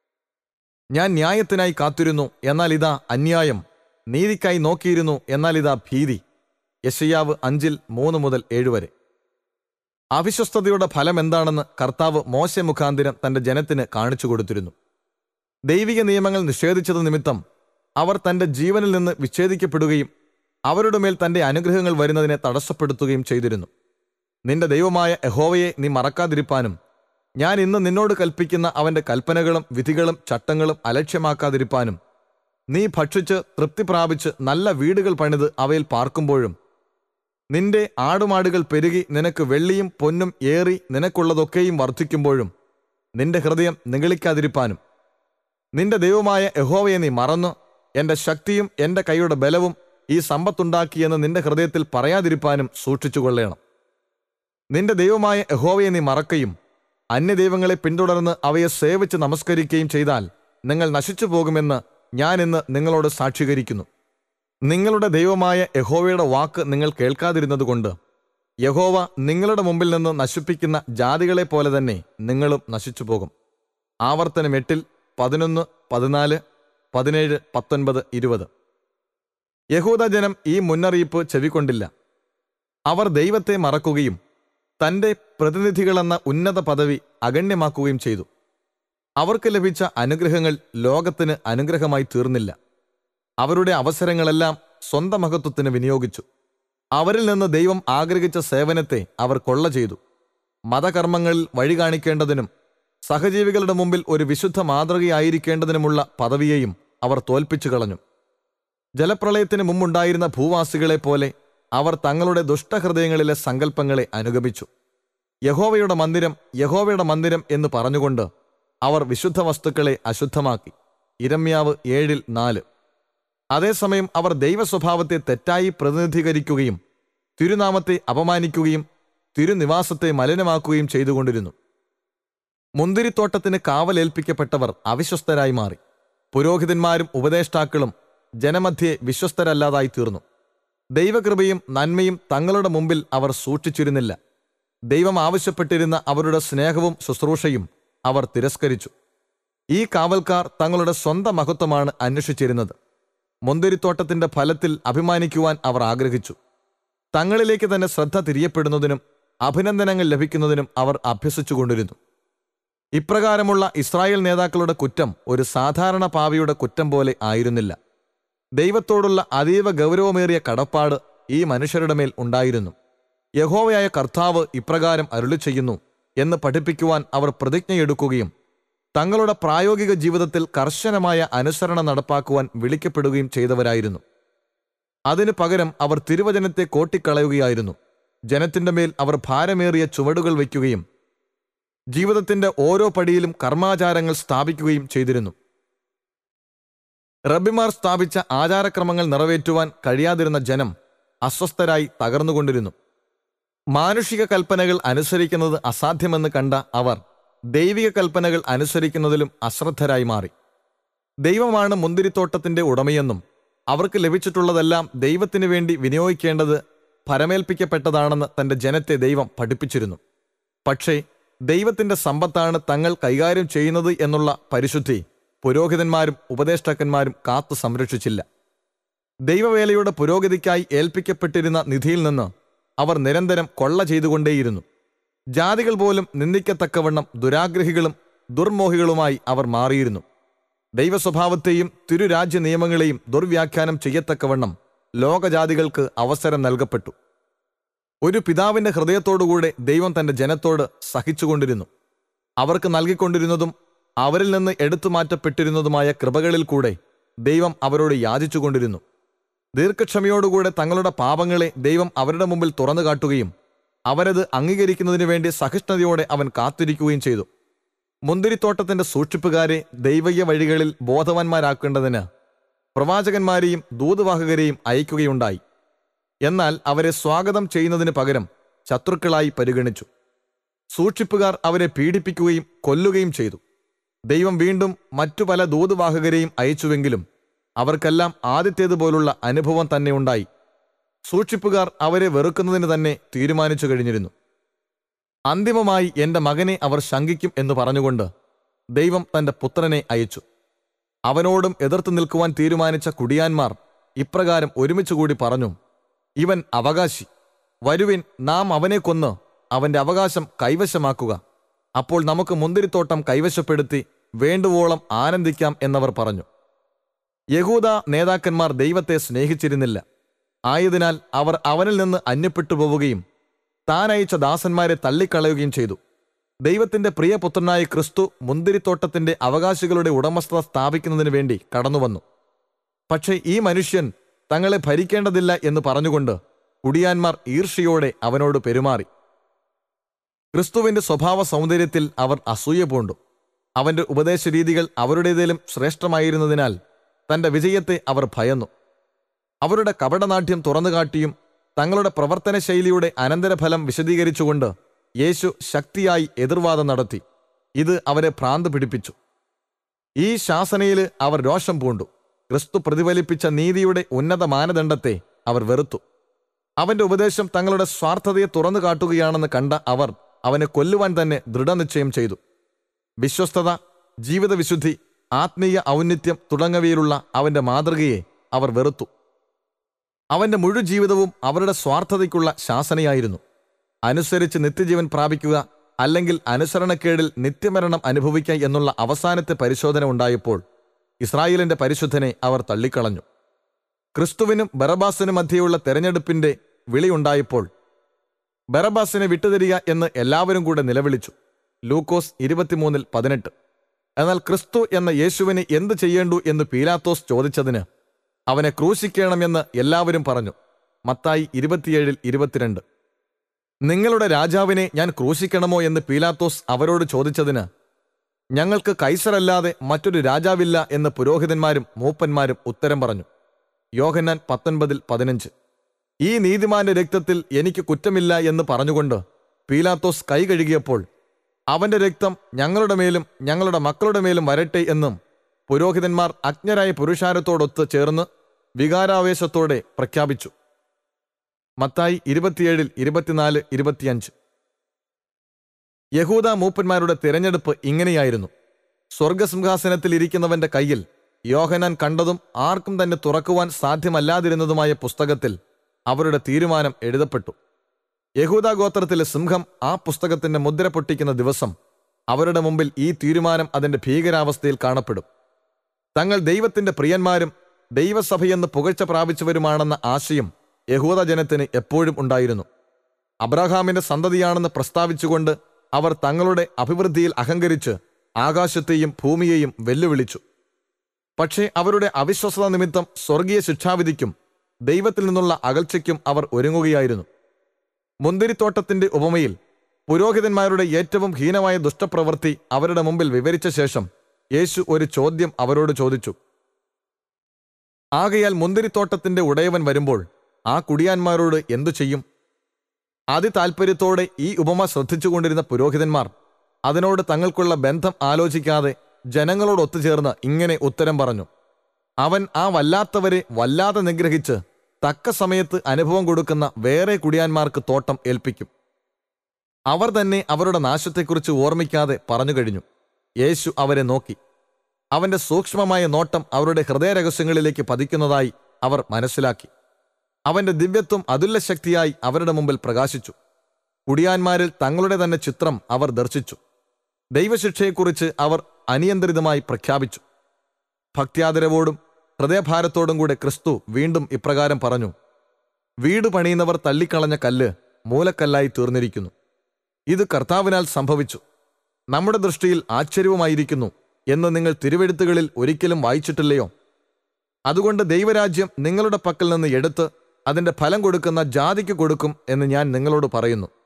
ഞാൻ ന്യായത്തിനായി കാത്തിരുന്നു എന്നാൽ ഇതാ അന്യായം നീതിക്കായി നോക്കിയിരുന്നു എന്നാൽ ഇതാ ഭീതി യശയാവ് അഞ്ചിൽ മൂന്ന് മുതൽ ഏഴ് വരെ അവിശ്വസ്തതയുടെ ഫലം എന്താണെന്ന് കർത്താവ് മോശ മുഖാന്തിരം തന്റെ ജനത്തിന് കാണിച്ചു കൊടുത്തിരുന്നു ദൈവിക നിയമങ്ങൾ നിഷേധിച്ചത് നിമിത്തം അവർ തന്റെ ജീവനിൽ നിന്ന് വിച്ഛേദിക്കപ്പെടുകയും അവരുടെ മേൽ തന്റെ അനുഗ്രഹങ്ങൾ വരുന്നതിനെ തടസ്സപ്പെടുത്തുകയും ചെയ്തിരുന്നു നിന്റെ ദൈവമായ യഹോവയെ നീ മറക്കാതിരിപ്പാനും ഞാൻ ഇന്ന് നിന്നോട് കൽപ്പിക്കുന്ന അവന്റെ കൽപ്പനകളും വിധികളും ചട്ടങ്ങളും അലക്ഷ്യമാക്കാതിരിപ്പാനും നീ ഭക്ഷിച്ച് തൃപ്തി പ്രാപിച്ച് നല്ല വീടുകൾ പണിത് അവയിൽ പാർക്കുമ്പോഴും നിന്റെ ആടുമാടുകൾ പെരുകി നിനക്ക് വെള്ളിയും പൊന്നും ഏറി നിനക്കുള്ളതൊക്കെയും വർദ്ധിക്കുമ്പോഴും നിന്റെ ഹൃദയം നിഗളിക്കാതിരിപ്പാനും നിന്റെ ദൈവമായ യഹോവയെ നീ മറന്നു എന്റെ ശക്തിയും എന്റെ കൈയുടെ ബലവും ഈ സമ്പത്തുണ്ടാക്കിയെന്ന് നിന്റെ ഹൃദയത്തിൽ പറയാതിരിപ്പാനും സൂക്ഷിച്ചുകൊള്ളേണം നിന്റെ ദൈവമായ യഹോവയെ നീ മറക്കുകയും അന്യദൈവങ്ങളെ പിന്തുടർന്ന് അവയെ സേവിച്ച് നമസ്കരിക്കുകയും ചെയ്താൽ നിങ്ങൾ നശിച്ചു പോകുമെന്ന് ഞാൻ ഇന്ന് നിങ്ങളോട് സാക്ഷീകരിക്കുന്നു നിങ്ങളുടെ ദൈവമായ യഹോവയുടെ വാക്ക് നിങ്ങൾ കേൾക്കാതിരുന്നതുകൊണ്ട് യഹോവ നിങ്ങളുടെ മുമ്പിൽ നിന്ന് നശിപ്പിക്കുന്ന ജാതികളെ പോലെ തന്നെ നിങ്ങളും നശിച്ചു പോകും ആവർത്തനം എട്ടിൽ പതിനൊന്ന് പതിനാല് പതിനേഴ് പത്തൊൻപത് ഇരുപത് യഹൂദ ജനം ഈ മുന്നറിയിപ്പ് ചെവിക്കൊണ്ടില്ല അവർ ദൈവത്തെ മറക്കുകയും തന്റെ പ്രതിനിധികളെന്ന ഉന്നത പദവി അഗണ്യമാക്കുകയും ചെയ്തു അവർക്ക് ലഭിച്ച അനുഗ്രഹങ്ങൾ ലോകത്തിന് അനുഗ്രഹമായി തീർന്നില്ല അവരുടെ അവസരങ്ങളെല്ലാം സ്വന്തം മഹത്വത്തിന് വിനിയോഗിച്ചു അവരിൽ നിന്ന് ദൈവം ആഗ്രഹിച്ച സേവനത്തെ അവർ കൊള്ള ചെയ്തു മതകർമ്മങ്ങളിൽ വഴി കാണിക്കേണ്ടതിനും സഹജീവികളുടെ മുമ്പിൽ ഒരു വിശുദ്ധ മാതൃകയായിരിക്കേണ്ടതിനുമുള്ള പദവിയെയും അവർ തോൽപ്പിച്ചു കളഞ്ഞു ജലപ്രളയത്തിന് മുമ്പുണ്ടായിരുന്ന ഭൂവാസികളെ പോലെ അവർ തങ്ങളുടെ ദുഷ്ടഹൃദയങ്ങളിലെ സങ്കല്പങ്ങളെ അനുഗമിച്ചു യഹോവയുടെ മന്ദിരം യഹോവയുടെ മന്ദിരം എന്ന് പറഞ്ഞുകൊണ്ട് അവർ വിശുദ്ധ വസ്തുക്കളെ അശുദ്ധമാക്കി ഇരമ്യാവ് ഏഴിൽ നാല് അതേസമയം അവർ ദൈവസ്വഭാവത്തെ തെറ്റായി പ്രതിനിധീകരിക്കുകയും തിരുനാമത്തെ അപമാനിക്കുകയും തിരുനിവാസത്തെ മലിനമാക്കുകയും ചെയ്തുകൊണ്ടിരുന്നു മുന്തിരിത്തോട്ടത്തിന് കാവലേൽപ്പിക്കപ്പെട്ടവർ അവിശ്വസ്തരായി മാറി പുരോഹിതന്മാരും ഉപദേഷ്ടാക്കളും ജനമധ്യേ വിശ്വസ്തരല്ലാതായി തീർന്നു ദൈവകൃപയും നന്മയും തങ്ങളുടെ മുമ്പിൽ അവർ സൂക്ഷിച്ചിരുന്നില്ല ദൈവം ആവശ്യപ്പെട്ടിരുന്ന അവരുടെ സ്നേഹവും ശുശ്രൂഷയും അവർ തിരസ്കരിച്ചു ഈ കാവൽക്കാർ തങ്ങളുടെ സ്വന്തം മഹത്വമാണ് അന്വേഷിച്ചിരുന്നത് മുന്തിരിത്തോട്ടത്തിന്റെ ഫലത്തിൽ അഭിമാനിക്കുവാൻ അവർ ആഗ്രഹിച്ചു തങ്ങളിലേക്ക് തന്നെ ശ്രദ്ധ തിരിയപ്പെടുന്നതിനും അഭിനന്ദനങ്ങൾ ലഭിക്കുന്നതിനും അവർ അഭ്യസിച്ചുകൊണ്ടിരുന്നു ഇപ്രകാരമുള്ള ഇസ്രായേൽ നേതാക്കളുടെ കുറ്റം ഒരു സാധാരണ പാവിയുടെ കുറ്റം പോലെ ആയിരുന്നില്ല ദൈവത്തോടുള്ള അതീവ ഗൗരവമേറിയ കടപ്പാട് ഈ മനുഷ്യരുടെ മേൽ ഉണ്ടായിരുന്നു യഹോവയായ കർത്താവ് ഇപ്രകാരം അരുളി ചെയ്യുന്നു എന്ന് പഠിപ്പിക്കുവാൻ അവർ പ്രതിജ്ഞയെടുക്കുകയും തങ്ങളുടെ പ്രായോഗിക ജീവിതത്തിൽ കർശനമായ അനുസരണ നടപ്പാക്കുവാൻ വിളിക്കപ്പെടുകയും ചെയ്തവരായിരുന്നു അതിനു പകരം അവർ തിരുവചനത്തെ കോട്ടിക്കളയുകയായിരുന്നു ജനത്തിന്റെ മേൽ അവർ ഭാരമേറിയ ചുവടുകൾ വയ്ക്കുകയും ജീവിതത്തിന്റെ ഓരോ പടിയിലും കർമാചാരങ്ങൾ സ്ഥാപിക്കുകയും ചെയ്തിരുന്നു റബ്ബിമാർ സ്ഥാപിച്ച ആചാരക്രമങ്ങൾ നിറവേറ്റുവാൻ കഴിയാതിരുന്ന ജനം അസ്വസ്ഥരായി തകർന്നുകൊണ്ടിരുന്നു മാനുഷിക കൽപ്പനകൾ അനുസരിക്കുന്നത് അസാധ്യമെന്ന് കണ്ട അവർ ദൈവിക കൽപ്പനകൾ അനുസരിക്കുന്നതിലും അശ്രദ്ധരായി മാറി ദൈവമാണ് മുന്തിരിത്തോട്ടത്തിന്റെ ഉടമയെന്നും അവർക്ക് ലഭിച്ചിട്ടുള്ളതെല്ലാം ദൈവത്തിനു വേണ്ടി വിനിയോഗിക്കേണ്ടത് ഫലമേൽപ്പിക്കപ്പെട്ടതാണെന്ന് തന്റെ ജനത്തെ ദൈവം പഠിപ്പിച്ചിരുന്നു പക്ഷേ ദൈവത്തിന്റെ സമ്പത്താണ് തങ്ങൾ കൈകാര്യം ചെയ്യുന്നത് എന്നുള്ള പരിശുദ്ധി പുരോഹിതന്മാരും ഉപദേഷ്ടാക്കന്മാരും കാത്തു സംരക്ഷിച്ചില്ല ദൈവവേലയുടെ പുരോഗതിക്കായി ഏൽപ്പിക്കപ്പെട്ടിരുന്ന നിധിയിൽ നിന്ന് അവർ നിരന്തരം കൊള്ള ചെയ്തുകൊണ്ടേയിരുന്നു ജാതികൾ പോലും നിന്ദിക്കത്തക്കവണ്ണം ദുരാഗ്രഹികളും ദുർമോഹികളുമായി അവർ മാറിയിരുന്നു ദൈവസ്വഭാവത്തെയും തിരുരാജ്യ നിയമങ്ങളെയും ദുർവ്യാഖ്യാനം ചെയ്യത്തക്കവണ്ണം ലോകജാതികൾക്ക് അവസരം നൽകപ്പെട്ടു ഒരു പിതാവിന്റെ ഹൃദയത്തോടുകൂടെ ദൈവം തന്റെ ജനത്തോട് സഹിച്ചുകൊണ്ടിരുന്നു അവർക്ക് നൽകിക്കൊണ്ടിരുന്നതും അവരിൽ നിന്ന് എടുത്തു മാറ്റപ്പെട്ടിരുന്നതുമായ കൃപകളിൽ കൂടെ ദൈവം അവരോട് യാചിച്ചുകൊണ്ടിരുന്നു ദീർഘക്ഷമയോടുകൂടെ തങ്ങളുടെ പാപങ്ങളെ ദൈവം അവരുടെ മുമ്പിൽ തുറന്നു കാട്ടുകയും അവരത് അംഗീകരിക്കുന്നതിനു വേണ്ടി സഹിഷ്ണുതയോടെ അവൻ കാത്തിരിക്കുകയും ചെയ്തു മുന്തിരിത്തോട്ടത്തിന്റെ സൂക്ഷിപ്പുകാരെ ദൈവീയ വഴികളിൽ ബോധവാന്മാരാക്കേണ്ടതിന് പ്രവാചകന്മാരെയും ദൂതവാഹകരെയും അയക്കുകയുണ്ടായി എന്നാൽ അവരെ സ്വാഗതം ചെയ്യുന്നതിന് പകരം ശത്രുക്കളായി പരിഗണിച്ചു സൂക്ഷിപ്പുകാർ അവരെ പീഡിപ്പിക്കുകയും കൊല്ലുകയും ചെയ്തു ദൈവം വീണ്ടും മറ്റു പല ദൂതവാഹകരെയും അയച്ചുവെങ്കിലും അവർക്കെല്ലാം ആദ്യത്തേതുപോലുള്ള അനുഭവം തന്നെ ഉണ്ടായി സൂക്ഷിപ്പുകാർ അവരെ വെറുക്കുന്നതിന് തന്നെ തീരുമാനിച്ചു കഴിഞ്ഞിരുന്നു അന്തിമമായി എന്റെ മകനെ അവർ ശങ്കിക്കും എന്ന് പറഞ്ഞുകൊണ്ട് ദൈവം തന്റെ പുത്രനെ അയച്ചു അവനോടും എതിർത്ത് നിൽക്കുവാൻ തീരുമാനിച്ച കുടിയാന്മാർ ഇപ്രകാരം ഒരുമിച്ചുകൂടി പറഞ്ഞു ഇവൻ അവകാശി വരുവിൻ നാം അവനെ കൊന്ന് അവന്റെ അവകാശം കൈവശമാക്കുക അപ്പോൾ നമുക്ക് മുന്തിരിത്തോട്ടം കൈവശപ്പെടുത്തി വേണ്ടുവോളം ആനന്ദിക്കാം എന്നവർ പറഞ്ഞു യഹൂദ നേതാക്കന്മാർ ദൈവത്തെ സ്നേഹിച്ചിരുന്നില്ല ആയതിനാൽ അവർ അവനിൽ നിന്ന് അന്യപ്പെട്ടു പോവുകയും താൻ അയച്ച ദാസന്മാരെ തള്ളിക്കളയുകയും ചെയ്തു ദൈവത്തിന്റെ പ്രിയപുത്രനായ ക്രിസ്തു മുന്തിരിത്തോട്ടത്തിന്റെ അവകാശികളുടെ ഉടമസ്ഥത സ്ഥാപിക്കുന്നതിന് വേണ്ടി കടന്നുവന്നു പക്ഷേ ഈ മനുഷ്യൻ തങ്ങളെ ഭരിക്കേണ്ടതില്ല എന്ന് പറഞ്ഞുകൊണ്ട് കുടിയാന്മാർ ഈർഷ്യയോടെ അവനോട് പെരുമാറി ക്രിസ്തുവിന്റെ സ്വഭാവ സൗന്ദര്യത്തിൽ അവർ അസൂയ പൂണ്ടു അവന്റെ ഉപദേശരീതികൾ അവരുടേതിലും ശ്രേഷ്ഠമായിരുന്നതിനാൽ തന്റെ വിജയത്തെ അവർ ഭയന്നു അവരുടെ കപടനാട്യം തുറന്നുകാട്ടിയും തങ്ങളുടെ പ്രവർത്തന ശൈലിയുടെ അനന്തരഫലം വിശദീകരിച്ചുകൊണ്ട് യേശു ശക്തിയായി എതിർവാദം നടത്തി ഇത് അവരെ ഭ്രാന്ത് പിടിപ്പിച്ചു ഈ ശാസനയിൽ അവർ രോഷം പൂണ്ടു ക്രിസ്തു പ്രതിഫലിപ്പിച്ച നീതിയുടെ ഉന്നത മാനദണ്ഡത്തെ അവർ വെറുത്തു അവന്റെ ഉപദേശം തങ്ങളുടെ സ്വാർത്ഥതയെ തുറന്നു കാട്ടുകയാണെന്ന് കണ്ട അവർ അവനെ കൊല്ലുവാൻ തന്നെ ദൃഢനിശ്ചയം ചെയ്തു വിശ്വസ്തത ജീവിതവിശുദ്ധി ആത്മീയ ഔന്നിത്യം തുടങ്ങിയവയിലുള്ള അവന്റെ മാതൃകയെ അവർ വെറുത്തു അവന്റെ മുഴു ജീവിതവും അവരുടെ സ്വാർത്ഥതയ്ക്കുള്ള ശാസനയായിരുന്നു അനുസരിച്ച് നിത്യജീവൻ പ്രാപിക്കുക അല്ലെങ്കിൽ അനുസരണക്കേടിൽ നിത്യമരണം അനുഭവിക്കുക എന്നുള്ള അവസാനത്തെ പരിശോധന ഉണ്ടായപ്പോൾ ഇസ്രായേലിന്റെ പരിശുദ്ധനെ അവർ തള്ളിക്കളഞ്ഞു ക്രിസ്തുവിനും ബറബാസിനും മധ്യയുള്ള തെരഞ്ഞെടുപ്പിന്റെ വിളിയുണ്ടായപ്പോൾ ബറബാസിനെ വിട്ടുതരിക എന്ന് എല്ലാവരും കൂടെ നിലവിളിച്ചു ലൂക്കോസ് ഇരുപത്തിമൂന്നിൽ പതിനെട്ട് എന്നാൽ ക്രിസ്തു എന്ന യേശുവിനെ എന്ത് ചെയ്യേണ്ടു എന്ന് പീലാത്തോസ് ചോദിച്ചതിന് അവനെ ക്രൂശിക്കണമെന്ന് എല്ലാവരും പറഞ്ഞു മത്തായി ഇരുപത്തിയേഴിൽ ഇരുപത്തിരണ്ട് നിങ്ങളുടെ രാജാവിനെ ഞാൻ ക്രൂശിക്കണമോ എന്ന് പീലാത്തോസ് അവരോട് ചോദിച്ചതിന് ഞങ്ങൾക്ക് കൈസറല്ലാതെ മറ്റൊരു രാജാവില്ല എന്ന് പുരോഹിതന്മാരും മൂപ്പന്മാരും ഉത്തരം പറഞ്ഞു യോഹന്നാൻ പത്തൊൻപതിൽ പതിനഞ്ച് ഈ നീതിമാന്റെ രക്തത്തിൽ എനിക്ക് കുറ്റമില്ല എന്ന് പറഞ്ഞുകൊണ്ട് പീലാത്തോസ് കൈ കഴുകിയപ്പോൾ അവന്റെ രക്തം ഞങ്ങളുടെ മേലും ഞങ്ങളുടെ മക്കളുടെ മേലും വരട്ടെ എന്നും പുരോഹിതന്മാർ അജ്ഞരായ പുരുഷാരത്തോടൊത്ത് ചേർന്ന് വികാരാവേശത്തോടെ പ്രഖ്യാപിച്ചു മത്തായി ഇരുപത്തിയേഴിൽ ഇരുപത്തിനാല് ഇരുപത്തിയഞ്ച് യഹൂദ മൂപ്പന്മാരുടെ തിരഞ്ഞെടുപ്പ് ഇങ്ങനെയായിരുന്നു സ്വർഗസിംഹാസനത്തിൽ ഇരിക്കുന്നവന്റെ കയ്യിൽ യോഹനാൻ കണ്ടതും ആർക്കും തന്നെ തുറക്കുവാൻ സാധ്യമല്ലാതിരുന്നതുമായ പുസ്തകത്തിൽ അവരുടെ തീരുമാനം എഴുതപ്പെട്ടു യഹൂദ ഗോത്രത്തിലെ സിംഹം ആ പുസ്തകത്തിന്റെ മുദ്ര പൊട്ടിക്കുന്ന ദിവസം അവരുടെ മുമ്പിൽ ഈ തീരുമാനം അതിന്റെ ഭീകരാവസ്ഥയിൽ കാണപ്പെടും തങ്ങൾ ദൈവത്തിന്റെ പ്രിയന്മാരും ദൈവസഭയെന്ന് പുകഴ്ച പ്രാപിച്ചവരുമാണെന്ന ആശയം യഹൂദ ജനത്തിന് എപ്പോഴും ഉണ്ടായിരുന്നു അബ്രഹാമിന്റെ സന്തതിയാണെന്ന് പ്രസ്താവിച്ചുകൊണ്ട് അവർ തങ്ങളുടെ അഭിവൃദ്ധിയിൽ അഹങ്കരിച്ച് ആകാശത്തെയും ഭൂമിയെയും വെല്ലുവിളിച്ചു പക്ഷേ അവരുടെ അവിശ്വസത നിമിത്തം സ്വർഗീയ ശിക്ഷാവിധിക്കും ദൈവത്തിൽ നിന്നുള്ള അകൽച്ചയ്ക്കും അവർ ഒരുങ്ങുകയായിരുന്നു മുന്തിരിത്തോട്ടത്തിന്റെ ഉപമയിൽ പുരോഹിതന്മാരുടെ ഏറ്റവും ഹീനമായ ദുഷ്ടപ്രവൃത്തി അവരുടെ മുമ്പിൽ വിവരിച്ച ശേഷം യേശു ഒരു ചോദ്യം അവരോട് ചോദിച്ചു ആകയാൽ മുന്തിരിത്തോട്ടത്തിന്റെ ഉടയവൻ വരുമ്പോൾ ആ കുടിയാന്മാരോട് എന്തു ചെയ്യും അതിതാൽപര്യത്തോടെ ഈ ഉപമ ശ്രദ്ധിച്ചുകൊണ്ടിരുന്ന പുരോഹിതന്മാർ അതിനോട് തങ്ങൾക്കുള്ള ബന്ധം ആലോചിക്കാതെ ജനങ്ങളോട് ഒത്തുചേർന്ന് ഇങ്ങനെ ഉത്തരം പറഞ്ഞു അവൻ ആ വല്ലാത്തവരെ വല്ലാതെ നിഗ്രഹിച്ച് തക്ക സമയത്ത് അനുഭവം കൊടുക്കുന്ന വേറെ കുടിയാന്മാർക്ക് തോട്ടം ഏൽപ്പിക്കും അവർ തന്നെ അവരുടെ നാശത്തെക്കുറിച്ച് ഓർമ്മിക്കാതെ പറഞ്ഞു കഴിഞ്ഞു യേശു അവരെ നോക്കി അവന്റെ സൂക്ഷ്മമായ നോട്ടം അവരുടെ ഹൃദയരഹസ്യങ്ങളിലേക്ക് പതിക്കുന്നതായി അവർ മനസ്സിലാക്കി അവന്റെ ദിവ്യത്വം അതുല്യ ശക്തിയായി അവരുടെ മുമ്പിൽ പ്രകാശിച്ചു കുടിയാന്മാരിൽ തങ്ങളുടെ തന്നെ ചിത്രം അവർ ദർശിച്ചു ദൈവശിക്ഷയെക്കുറിച്ച് അവർ അനിയന്ത്രിതമായി പ്രഖ്യാപിച്ചു ഭക്ത്യാദരവോടും ഹൃദയഭാരത്തോടും കൂടെ ക്രിസ്തു വീണ്ടും ഇപ്രകാരം പറഞ്ഞു വീട് പണിയുന്നവർ തള്ളിക്കളഞ്ഞ കല്ല് മൂലക്കല്ലായി തീർന്നിരിക്കുന്നു ഇത് കർത്താവിനാൽ സംഭവിച്ചു നമ്മുടെ ദൃഷ്ടിയിൽ ആശ്ചര്യവുമായിരിക്കുന്നു എന്ന് നിങ്ങൾ തിരുവെഴുത്തുകളിൽ ഒരിക്കലും വായിച്ചിട്ടില്ലയോ അതുകൊണ്ട് ദൈവരാജ്യം നിങ്ങളുടെ പക്കൽ നിന്ന് എടുത്ത് അതിന്റെ ഫലം കൊടുക്കുന്ന ജാതിക്ക് കൊടുക്കും എന്ന് ഞാൻ നിങ്ങളോട് പറയുന്നു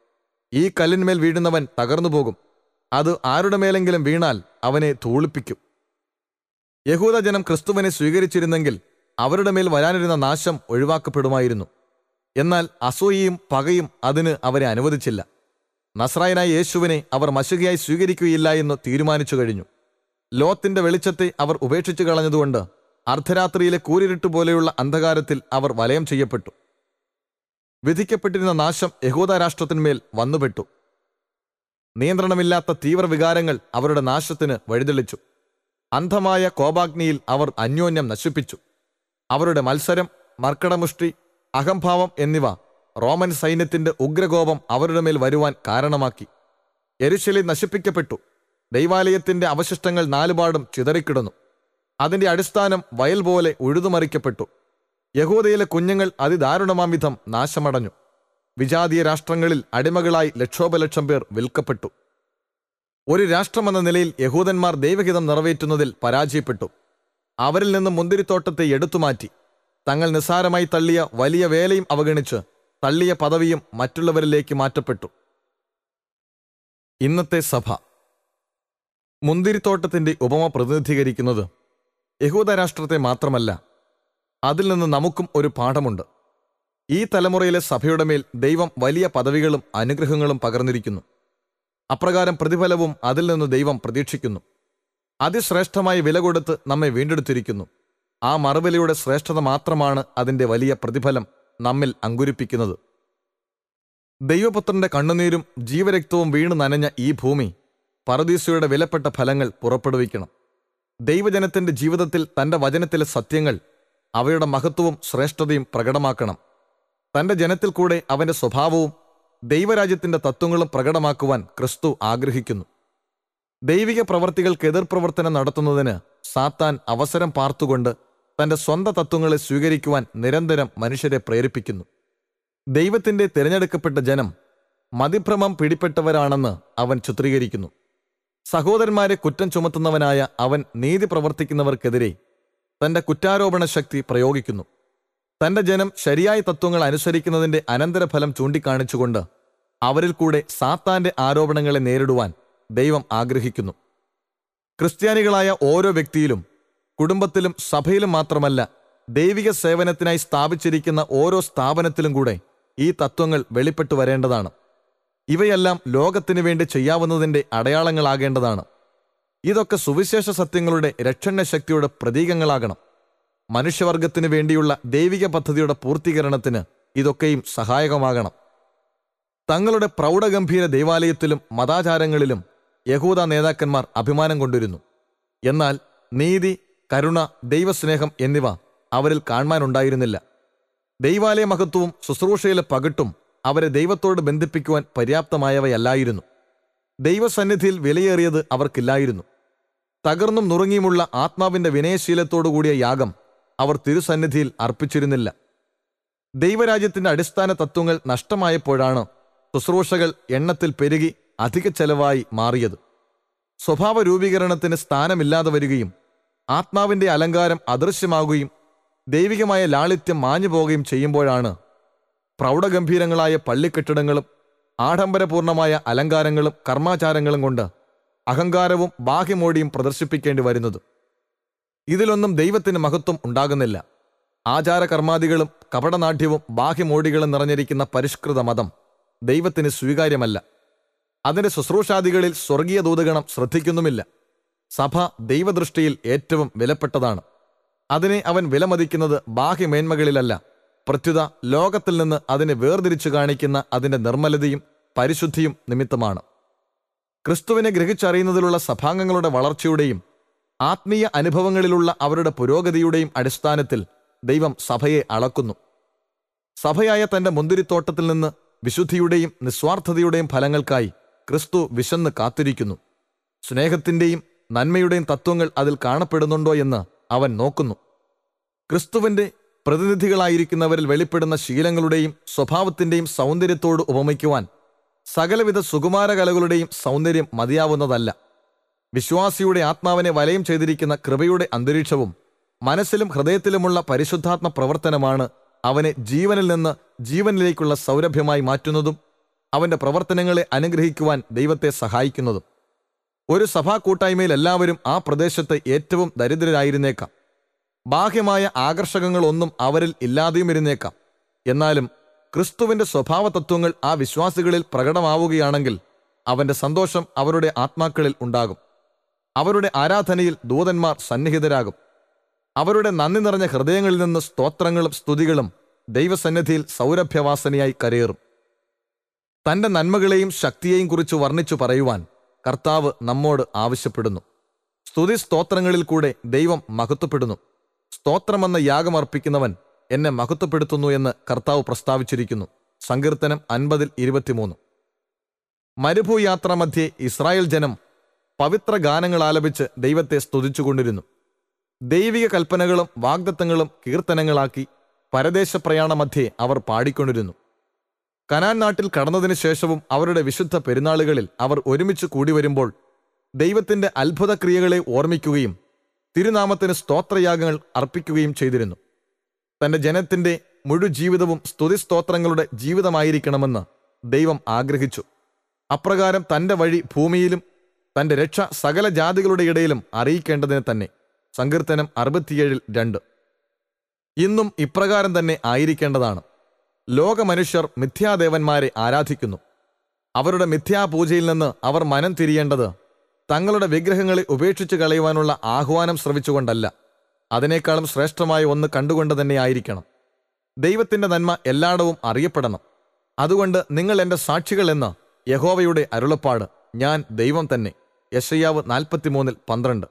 ഈ കല്ലിന്മേൽ വീഴുന്നവൻ തകർന്നു പോകും അത് ആരുടെ മേലെങ്കിലും വീണാൽ അവനെ ധൂളിപ്പിക്കും യഹൂദജനം ക്രിസ്തുവിനെ സ്വീകരിച്ചിരുന്നെങ്കിൽ അവരുടെ മേൽ വരാനിരുന്ന നാശം ഒഴിവാക്കപ്പെടുമായിരുന്നു എന്നാൽ അസൂയയും പകയും അതിന് അവരെ അനുവദിച്ചില്ല നസ്രായനായ യേശുവിനെ അവർ മശുകയായി സ്വീകരിക്കുകയില്ല എന്ന് തീരുമാനിച്ചു കഴിഞ്ഞു ലോത്തിന്റെ വെളിച്ചത്തെ അവർ ഉപേക്ഷിച്ചു കളഞ്ഞതുകൊണ്ട് അർദ്ധരാത്രിയിലെ കൂരിരുട്ട് പോലെയുള്ള അന്ധകാരത്തിൽ അവർ വലയം ചെയ്യപ്പെട്ടു വിധിക്കപ്പെട്ടിരുന്ന നാശം യഹൂദ രാഷ്ട്രത്തിന്മേൽ വന്നുപെട്ടു നിയന്ത്രണമില്ലാത്ത തീവ്രവികാരങ്ങൾ അവരുടെ നാശത്തിന് വഴിതെളിച്ചു അന്ധമായ കോപാഗ്നിയിൽ അവർ അന്യോന്യം നശിപ്പിച്ചു അവരുടെ മത്സരം മർക്കടമുഷ്ടി അഹംഭാവം എന്നിവ റോമൻ സൈന്യത്തിന്റെ ഉഗ്രകോപം അവരുടെ മേൽ വരുവാൻ കാരണമാക്കി എരുശലി നശിപ്പിക്കപ്പെട്ടു ദൈവാലയത്തിന്റെ അവശിഷ്ടങ്ങൾ നാലുപാടും ചിതറിക്കിടന്നു അതിന്റെ അടിസ്ഥാനം വയൽ പോലെ ഉഴുതുമറിക്കപ്പെട്ടു യഹൂദയിലെ കുഞ്ഞുങ്ങൾ അതിദാരുണമാം വിധം നാശമടഞ്ഞു വിജാതീയ രാഷ്ട്രങ്ങളിൽ അടിമകളായി ലക്ഷോപലക്ഷം പേർ വിൽക്കപ്പെട്ടു ഒരു രാഷ്ട്രമെന്ന നിലയിൽ യഹൂദന്മാർ ദൈവഹിതം നിറവേറ്റുന്നതിൽ പരാജയപ്പെട്ടു അവരിൽ നിന്ന് മുന്തിരിത്തോട്ടത്തെ എടുത്തുമാറ്റി തങ്ങൾ നിസ്സാരമായി തള്ളിയ വലിയ വേലയും അവഗണിച്ച് തള്ളിയ പദവിയും മറ്റുള്ളവരിലേക്ക് മാറ്റപ്പെട്ടു ഇന്നത്തെ സഭ മുന്തിരിത്തോട്ടത്തിന്റെ ഉപമ പ്രതിനിധീകരിക്കുന്നത് യഹൂദ രാഷ്ട്രത്തെ മാത്രമല്ല അതിൽ നിന്ന് നമുക്കും ഒരു പാഠമുണ്ട് ഈ തലമുറയിലെ സഭയുടെ മേൽ ദൈവം വലിയ പദവികളും അനുഗ്രഹങ്ങളും പകർന്നിരിക്കുന്നു അപ്രകാരം പ്രതിഫലവും അതിൽ നിന്ന് ദൈവം പ്രതീക്ഷിക്കുന്നു അതിശ്രേഷ്ഠമായി വില കൊടുത്ത് നമ്മെ വീണ്ടെടുത്തിരിക്കുന്നു ആ മറുവിലയുടെ ശ്രേഷ്ഠത മാത്രമാണ് അതിന്റെ വലിയ പ്രതിഫലം നമ്മിൽ അങ്കുരിപ്പിക്കുന്നത് ദൈവപുത്രന്റെ കണ്ണുനീരും ജീവരക്തവും വീണു നനഞ്ഞ ഈ ഭൂമി പരദീസയുടെ വിലപ്പെട്ട ഫലങ്ങൾ പുറപ്പെടുവിക്കണം ദൈവജനത്തിന്റെ ജീവിതത്തിൽ തന്റെ വചനത്തിലെ സത്യങ്ങൾ അവയുടെ മഹത്വവും ശ്രേഷ്ഠതയും പ്രകടമാക്കണം തന്റെ ജനത്തിൽ കൂടെ അവന്റെ സ്വഭാവവും ദൈവരാജ്യത്തിന്റെ തത്വങ്ങളും പ്രകടമാക്കുവാൻ ക്രിസ്തു ആഗ്രഹിക്കുന്നു ദൈവിക പ്രവർത്തികൾക്ക് എതിർപ്രവർത്തനം നടത്തുന്നതിന് സാത്താൻ അവസരം പാർത്തുകൊണ്ട് തന്റെ സ്വന്തം തത്വങ്ങളെ സ്വീകരിക്കുവാൻ നിരന്തരം മനുഷ്യരെ പ്രേരിപ്പിക്കുന്നു ദൈവത്തിന്റെ തിരഞ്ഞെടുക്കപ്പെട്ട ജനം മതിഭ്രമം പിടിപ്പെട്ടവരാണെന്ന് അവൻ ചിത്രീകരിക്കുന്നു സഹോദരന്മാരെ കുറ്റം ചുമത്തുന്നവനായ അവൻ നീതി പ്രവർത്തിക്കുന്നവർക്കെതിരെ തന്റെ കുറ്റാരോപണ ശക്തി പ്രയോഗിക്കുന്നു തന്റെ ജനം ശരിയായ തത്വങ്ങൾ അനുസരിക്കുന്നതിന്റെ അനന്തരഫലം ചൂണ്ടിക്കാണിച്ചുകൊണ്ട് അവരിൽ കൂടെ സാത്താന്റെ ആരോപണങ്ങളെ നേരിടുവാൻ ദൈവം ആഗ്രഹിക്കുന്നു ക്രിസ്ത്യാനികളായ ഓരോ വ്യക്തിയിലും കുടുംബത്തിലും സഭയിലും മാത്രമല്ല ദൈവിക സേവനത്തിനായി സ്ഥാപിച്ചിരിക്കുന്ന ഓരോ സ്ഥാപനത്തിലും കൂടെ ഈ തത്വങ്ങൾ വെളിപ്പെട്ടു വരേണ്ടതാണ് ഇവയെല്ലാം ലോകത്തിനു വേണ്ടി ചെയ്യാവുന്നതിന്റെ അടയാളങ്ങളാകേണ്ടതാണ് ഇതൊക്കെ സുവിശേഷ സത്യങ്ങളുടെ രക്ഷണ്യ ശക്തിയുടെ പ്രതീകങ്ങളാകണം മനുഷ്യവർഗത്തിനു വേണ്ടിയുള്ള ദൈവിക പദ്ധതിയുടെ പൂർത്തീകരണത്തിന് ഇതൊക്കെയും സഹായകമാകണം തങ്ങളുടെ പ്രൗഢഗംഭീര ദൈവാലയത്തിലും മതാചാരങ്ങളിലും യഹൂദ നേതാക്കന്മാർ അഭിമാനം കൊണ്ടിരുന്നു എന്നാൽ നീതി കരുണ ദൈവസ്നേഹം എന്നിവ അവരിൽ കാണാനുണ്ടായിരുന്നില്ല ദൈവാലയ മഹത്വവും ശുശ്രൂഷയിലെ പകിട്ടും അവരെ ദൈവത്തോട് ബന്ധിപ്പിക്കുവാൻ പര്യാപ്തമായവയല്ലായിരുന്നു ദൈവസന്നിധിയിൽ വിലയേറിയത് അവർക്കില്ലായിരുന്നു തകർന്നും നുറുങ്ങിയുമുള്ള ആത്മാവിന്റെ വിനയശീലത്തോടുകൂടിയ യാഗം അവർ തിരുസന്നിധിയിൽ അർപ്പിച്ചിരുന്നില്ല ദൈവരാജ്യത്തിന്റെ അടിസ്ഥാന തത്വങ്ങൾ നഷ്ടമായപ്പോഴാണ് ശുശ്രൂഷകൾ എണ്ണത്തിൽ പെരുകി അധിക ചെലവായി മാറിയത് സ്വഭാവ രൂപീകരണത്തിന് സ്ഥാനമില്ലാതെ വരികയും ആത്മാവിന്റെ അലങ്കാരം അദൃശ്യമാകുകയും ദൈവികമായ ലാളിത്യം മാഞ്ഞു പോവുകയും ചെയ്യുമ്പോഴാണ് പ്രൗഢഗംഭീരങ്ങളായ പള്ളിക്കെട്ടിടങ്ങളും ആഡംബരപൂർണമായ അലങ്കാരങ്ങളും കർമാചാരങ്ങളും കൊണ്ട് അഹങ്കാരവും ബാഹ്യമോടിയും പ്രദർശിപ്പിക്കേണ്ടി വരുന്നത് ഇതിലൊന്നും ദൈവത്തിന് മഹത്വം ഉണ്ടാകുന്നില്ല ആചാരകർമാദികളും കപടനാട്യവും ബാഹ്യമോടികളും നിറഞ്ഞിരിക്കുന്ന പരിഷ്കൃത മതം ദൈവത്തിന് സ്വീകാര്യമല്ല അതിന്റെ ശുശ്രൂഷാദികളിൽ സ്വർഗീയ ദൂതഗണം ശ്രദ്ധിക്കുന്നുമില്ല സഭ ദൈവദൃഷ്ടിയിൽ ഏറ്റവും വിലപ്പെട്ടതാണ് അതിനെ അവൻ വിലമതിക്കുന്നത് ബാഹ്യമേന്മകളിലല്ല പ്രത്യുത ലോകത്തിൽ നിന്ന് അതിനെ വേർതിരിച്ചു കാണിക്കുന്ന അതിന്റെ നിർമ്മലതയും പരിശുദ്ധിയും നിമിത്തമാണ് ക്രിസ്തുവിനെ ഗ്രഹിച്ചറിയുന്നതിലുള്ള സഭാംഗങ്ങളുടെ വളർച്ചയുടെയും ആത്മീയ അനുഭവങ്ങളിലുള്ള അവരുടെ പുരോഗതിയുടെയും അടിസ്ഥാനത്തിൽ ദൈവം സഭയെ അളക്കുന്നു സഭയായ തന്റെ മുന്തിരിത്തോട്ടത്തിൽ നിന്ന് വിശുദ്ധിയുടെയും നിസ്വാർത്ഥതയുടെയും ഫലങ്ങൾക്കായി ക്രിസ്തു വിശന്ന് കാത്തിരിക്കുന്നു സ്നേഹത്തിന്റെയും നന്മയുടെയും തത്വങ്ങൾ അതിൽ കാണപ്പെടുന്നുണ്ടോ എന്ന് അവൻ നോക്കുന്നു ക്രിസ്തുവിന്റെ പ്രതിനിധികളായിരിക്കുന്നവരിൽ വെളിപ്പെടുന്ന ശീലങ്ങളുടെയും സ്വഭാവത്തിന്റെയും സൗന്ദര്യത്തോട് ഉപമിക്കുവാൻ സകലവിധ സുകുമാരകലകളുടെയും സൗന്ദര്യം മതിയാവുന്നതല്ല വിശ്വാസിയുടെ ആത്മാവിനെ വലയം ചെയ്തിരിക്കുന്ന കൃപയുടെ അന്തരീക്ഷവും മനസ്സിലും ഹൃദയത്തിലുമുള്ള പരിശുദ്ധാത്മ പ്രവർത്തനമാണ് അവനെ ജീവനിൽ നിന്ന് ജീവനിലേക്കുള്ള സൗരഭ്യമായി മാറ്റുന്നതും അവന്റെ പ്രവർത്തനങ്ങളെ അനുഗ്രഹിക്കുവാൻ ദൈവത്തെ സഹായിക്കുന്നതും ഒരു സഭാ കൂട്ടായ്മയിൽ എല്ലാവരും ആ പ്രദേശത്ത് ഏറ്റവും ദരിദ്രരായിരുന്നേക്കാം ബാഹ്യമായ ആകർഷകങ്ങളൊന്നും അവരിൽ ഇല്ലാതെയും ഇരുന്നേക്കാം എന്നാലും ക്രിസ്തുവിന്റെ സ്വഭാവ തത്വങ്ങൾ ആ വിശ്വാസികളിൽ പ്രകടമാവുകയാണെങ്കിൽ അവന്റെ സന്തോഷം അവരുടെ ആത്മാക്കളിൽ ഉണ്ടാകും അവരുടെ ആരാധനയിൽ ദൂതന്മാർ സന്നിഹിതരാകും അവരുടെ നന്ദി നിറഞ്ഞ ഹൃദയങ്ങളിൽ നിന്ന് സ്തോത്രങ്ങളും സ്തുതികളും ദൈവസന്നിധിയിൽ സൗരഭ്യവാസനയായി കരയേറും തന്റെ നന്മകളെയും ശക്തിയെയും കുറിച്ച് വർണ്ണിച്ചു പറയുവാൻ കർത്താവ് നമ്മോട് ആവശ്യപ്പെടുന്നു സ്തുതി സ്തോത്രങ്ങളിൽ കൂടെ ദൈവം മഹത്വപ്പെടുന്നു സ്തോത്രമെന്ന യാഗമർപ്പിക്കുന്നവൻ എന്നെ മഹത്വപ്പെടുത്തുന്നു എന്ന് കർത്താവ് പ്രസ്താവിച്ചിരിക്കുന്നു സങ്കീർത്തനം അൻപതിൽ ഇരുപത്തിമൂന്ന് മരുഭൂയാത്ര മധ്യേ ഇസ്രായേൽ ജനം പവിത്ര ഗാനങ്ങൾ ആലപിച്ച് ദൈവത്തെ സ്തുതിച്ചുകൊണ്ടിരുന്നു ദൈവിക കൽപ്പനകളും വാഗ്ദത്തങ്ങളും കീർത്തനങ്ങളാക്കി പരദേശ പ്രയാണ മധ്യേ അവർ പാടിക്കൊണ്ടിരുന്നു കനാൻ നാട്ടിൽ കടന്നതിന് ശേഷവും അവരുടെ വിശുദ്ധ പെരുന്നാളുകളിൽ അവർ ഒരുമിച്ച് കൂടി വരുമ്പോൾ ദൈവത്തിന്റെ അത്ഭുത ക്രിയകളെ ഓർമ്മിക്കുകയും തിരുനാമത്തിന് സ്തോത്രയാഗങ്ങൾ അർപ്പിക്കുകയും ചെയ്തിരുന്നു തന്റെ ജനത്തിന്റെ മുഴുജീവിതവും സ്തുതിസ്തോത്രങ്ങളുടെ ജീവിതമായിരിക്കണമെന്ന് ദൈവം ആഗ്രഹിച്ചു അപ്രകാരം തന്റെ വഴി ഭൂമിയിലും തന്റെ രക്ഷ സകല ജാതികളുടെ ഇടയിലും അറിയിക്കേണ്ടതിന് തന്നെ സങ്കീർത്തനം അറുപത്തിയേഴിൽ രണ്ട് ഇന്നും ഇപ്രകാരം തന്നെ ആയിരിക്കേണ്ടതാണ് ലോകമനുഷ്യർ മിഥ്യാദേവന്മാരെ ആരാധിക്കുന്നു അവരുടെ മിഥ്യാപൂജയിൽ നിന്ന് അവർ മനം തിരിയേണ്ടത് തങ്ങളുടെ വിഗ്രഹങ്ങളെ ഉപേക്ഷിച്ച് കളയുവാനുള്ള ആഹ്വാനം ശ്രവിച്ചുകൊണ്ടല്ല അതിനേക്കാളും ശ്രേഷ്ഠമായ ഒന്ന് കണ്ടുകൊണ്ട് തന്നെ ആയിരിക്കണം ദൈവത്തിന്റെ നന്മ എല്ലായിടവും അറിയപ്പെടണം അതുകൊണ്ട് നിങ്ങൾ എൻ്റെ സാക്ഷികൾ എന്ന് യഹോവയുടെ അരുളപ്പാട് ഞാൻ ദൈവം തന്നെ യശയ്യാവ് നാൽപ്പത്തിമൂന്നിൽ പന്ത്രണ്ട്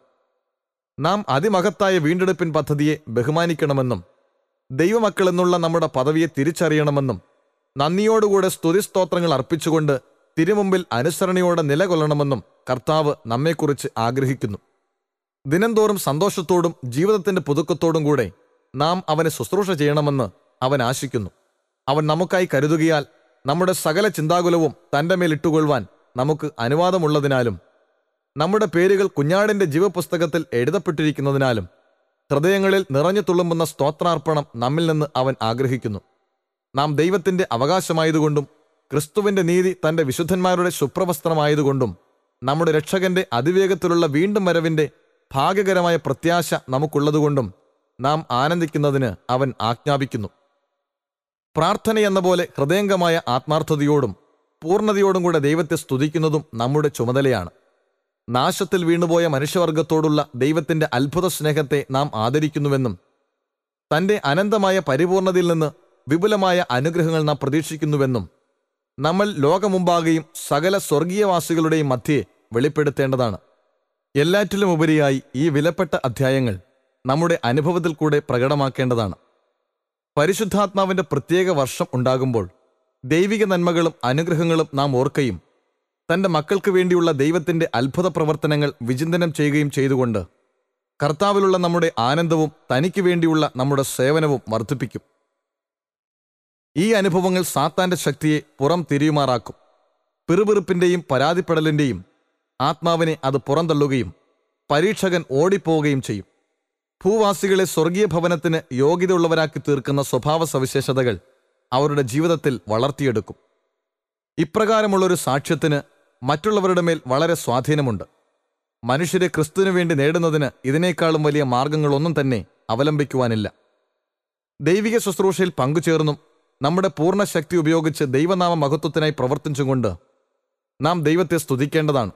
നാം അതിമഹത്തായ വീണ്ടെടുപ്പിൻ പദ്ധതിയെ ബഹുമാനിക്കണമെന്നും ദൈവമക്കൾ എന്നുള്ള നമ്മുടെ പദവിയെ തിരിച്ചറിയണമെന്നും നന്ദിയോടുകൂടെ സ്തുതിസ്തോത്രങ്ങൾ അർപ്പിച്ചുകൊണ്ട് തിരുമുമ്പിൽ അനുസരണയോടെ നിലകൊള്ളണമെന്നും കർത്താവ് നമ്മെക്കുറിച്ച് ആഗ്രഹിക്കുന്നു ദിനംതോറും സന്തോഷത്തോടും ജീവിതത്തിന്റെ പുതുക്കത്തോടും കൂടെ നാം അവനെ ശുശ്രൂഷ ചെയ്യണമെന്ന് അവൻ ആശിക്കുന്നു അവൻ നമുക്കായി കരുതുകയാൽ നമ്മുടെ സകല ചിന്താകുലവും തന്റെ മേൽ ഇട്ടുകൊള്ളുവാൻ നമുക്ക് അനുവാദമുള്ളതിനാലും നമ്മുടെ പേരുകൾ കുഞ്ഞാടിന്റെ ജീവപുസ്തകത്തിൽ എഴുതപ്പെട്ടിരിക്കുന്നതിനാലും ഹൃദയങ്ങളിൽ നിറഞ്ഞു തുളുമ്പുന്ന സ്തോത്രാർപ്പണം നമ്മിൽ നിന്ന് അവൻ ആഗ്രഹിക്കുന്നു നാം ദൈവത്തിന്റെ അവകാശമായതുകൊണ്ടും ക്രിസ്തുവിന്റെ നീതി തന്റെ വിശുദ്ധന്മാരുടെ ശുപ്രവസ്ത്രമായതുകൊണ്ടും നമ്മുടെ രക്ഷകന്റെ അതിവേഗത്തിലുള്ള വീണ്ടും വരവിന്റെ ഭാഗ്യകരമായ പ്രത്യാശ നമുക്കുള്ളതുകൊണ്ടും നാം ആനന്ദിക്കുന്നതിന് അവൻ ആജ്ഞാപിക്കുന്നു പ്രാർത്ഥന എന്ന പോലെ ഹൃദയംഗമായ ആത്മാർത്ഥതയോടും പൂർണ്ണതയോടും കൂടെ ദൈവത്തെ സ്തുതിക്കുന്നതും നമ്മുടെ ചുമതലയാണ് നാശത്തിൽ വീണുപോയ മനുഷ്യവർഗത്തോടുള്ള ദൈവത്തിന്റെ അത്ഭുത സ്നേഹത്തെ നാം ആദരിക്കുന്നുവെന്നും തന്റെ അനന്തമായ പരിപൂർണതയിൽ നിന്ന് വിപുലമായ അനുഗ്രഹങ്ങൾ നാം പ്രതീക്ഷിക്കുന്നുവെന്നും നമ്മൾ ലോകമുമ്പാകെയും സകല സ്വർഗീയവാസികളുടെയും മധ്യേ വെളിപ്പെടുത്തേണ്ടതാണ് എല്ലാറ്റിലും ഉപരിയായി ഈ വിലപ്പെട്ട അധ്യായങ്ങൾ നമ്മുടെ അനുഭവത്തിൽ കൂടെ പ്രകടമാക്കേണ്ടതാണ് പരിശുദ്ധാത്മാവിന്റെ പ്രത്യേക വർഷം ഉണ്ടാകുമ്പോൾ ദൈവിക നന്മകളും അനുഗ്രഹങ്ങളും നാം ഓർക്കുകയും തന്റെ മക്കൾക്ക് വേണ്ടിയുള്ള ദൈവത്തിന്റെ അത്ഭുത പ്രവർത്തനങ്ങൾ വിചിന്തനം ചെയ്യുകയും ചെയ്തുകൊണ്ട് കർത്താവിലുള്ള നമ്മുടെ ആനന്ദവും തനിക്ക് വേണ്ടിയുള്ള നമ്മുടെ സേവനവും വർദ്ധിപ്പിക്കും ഈ അനുഭവങ്ങൾ സാത്താന്റെ ശക്തിയെ പുറം തിരിയുമാറാക്കും പിറുപിറുപ്പിന്റെയും പരാതിപ്പെടലിന്റെയും ആത്മാവിനെ അത് പുറന്തള്ളുകയും പരീക്ഷകൻ ഓടിപ്പോവുകയും ചെയ്യും ഭൂവാസികളെ സ്വർഗീയ ഭവനത്തിന് യോഗ്യതയുള്ളവരാക്കി തീർക്കുന്ന സ്വഭാവ സവിശേഷതകൾ അവരുടെ ജീവിതത്തിൽ വളർത്തിയെടുക്കും ഇപ്രകാരമുള്ളൊരു സാക്ഷ്യത്തിന് മറ്റുള്ളവരുടെ മേൽ വളരെ സ്വാധീനമുണ്ട് മനുഷ്യരെ ക്രിസ്തുവിനു വേണ്ടി നേടുന്നതിന് ഇതിനേക്കാളും വലിയ മാർഗങ്ങളൊന്നും തന്നെ അവലംബിക്കുവാനില്ല ദൈവിക ശുശ്രൂഷയിൽ പങ്കുചേർന്നും നമ്മുടെ പൂർണ്ണ ശക്തി ഉപയോഗിച്ച് ദൈവനാമ മഹത്വത്തിനായി പ്രവർത്തിച്ചുകൊണ്ട് നാം ദൈവത്തെ സ്തുതിക്കേണ്ടതാണ്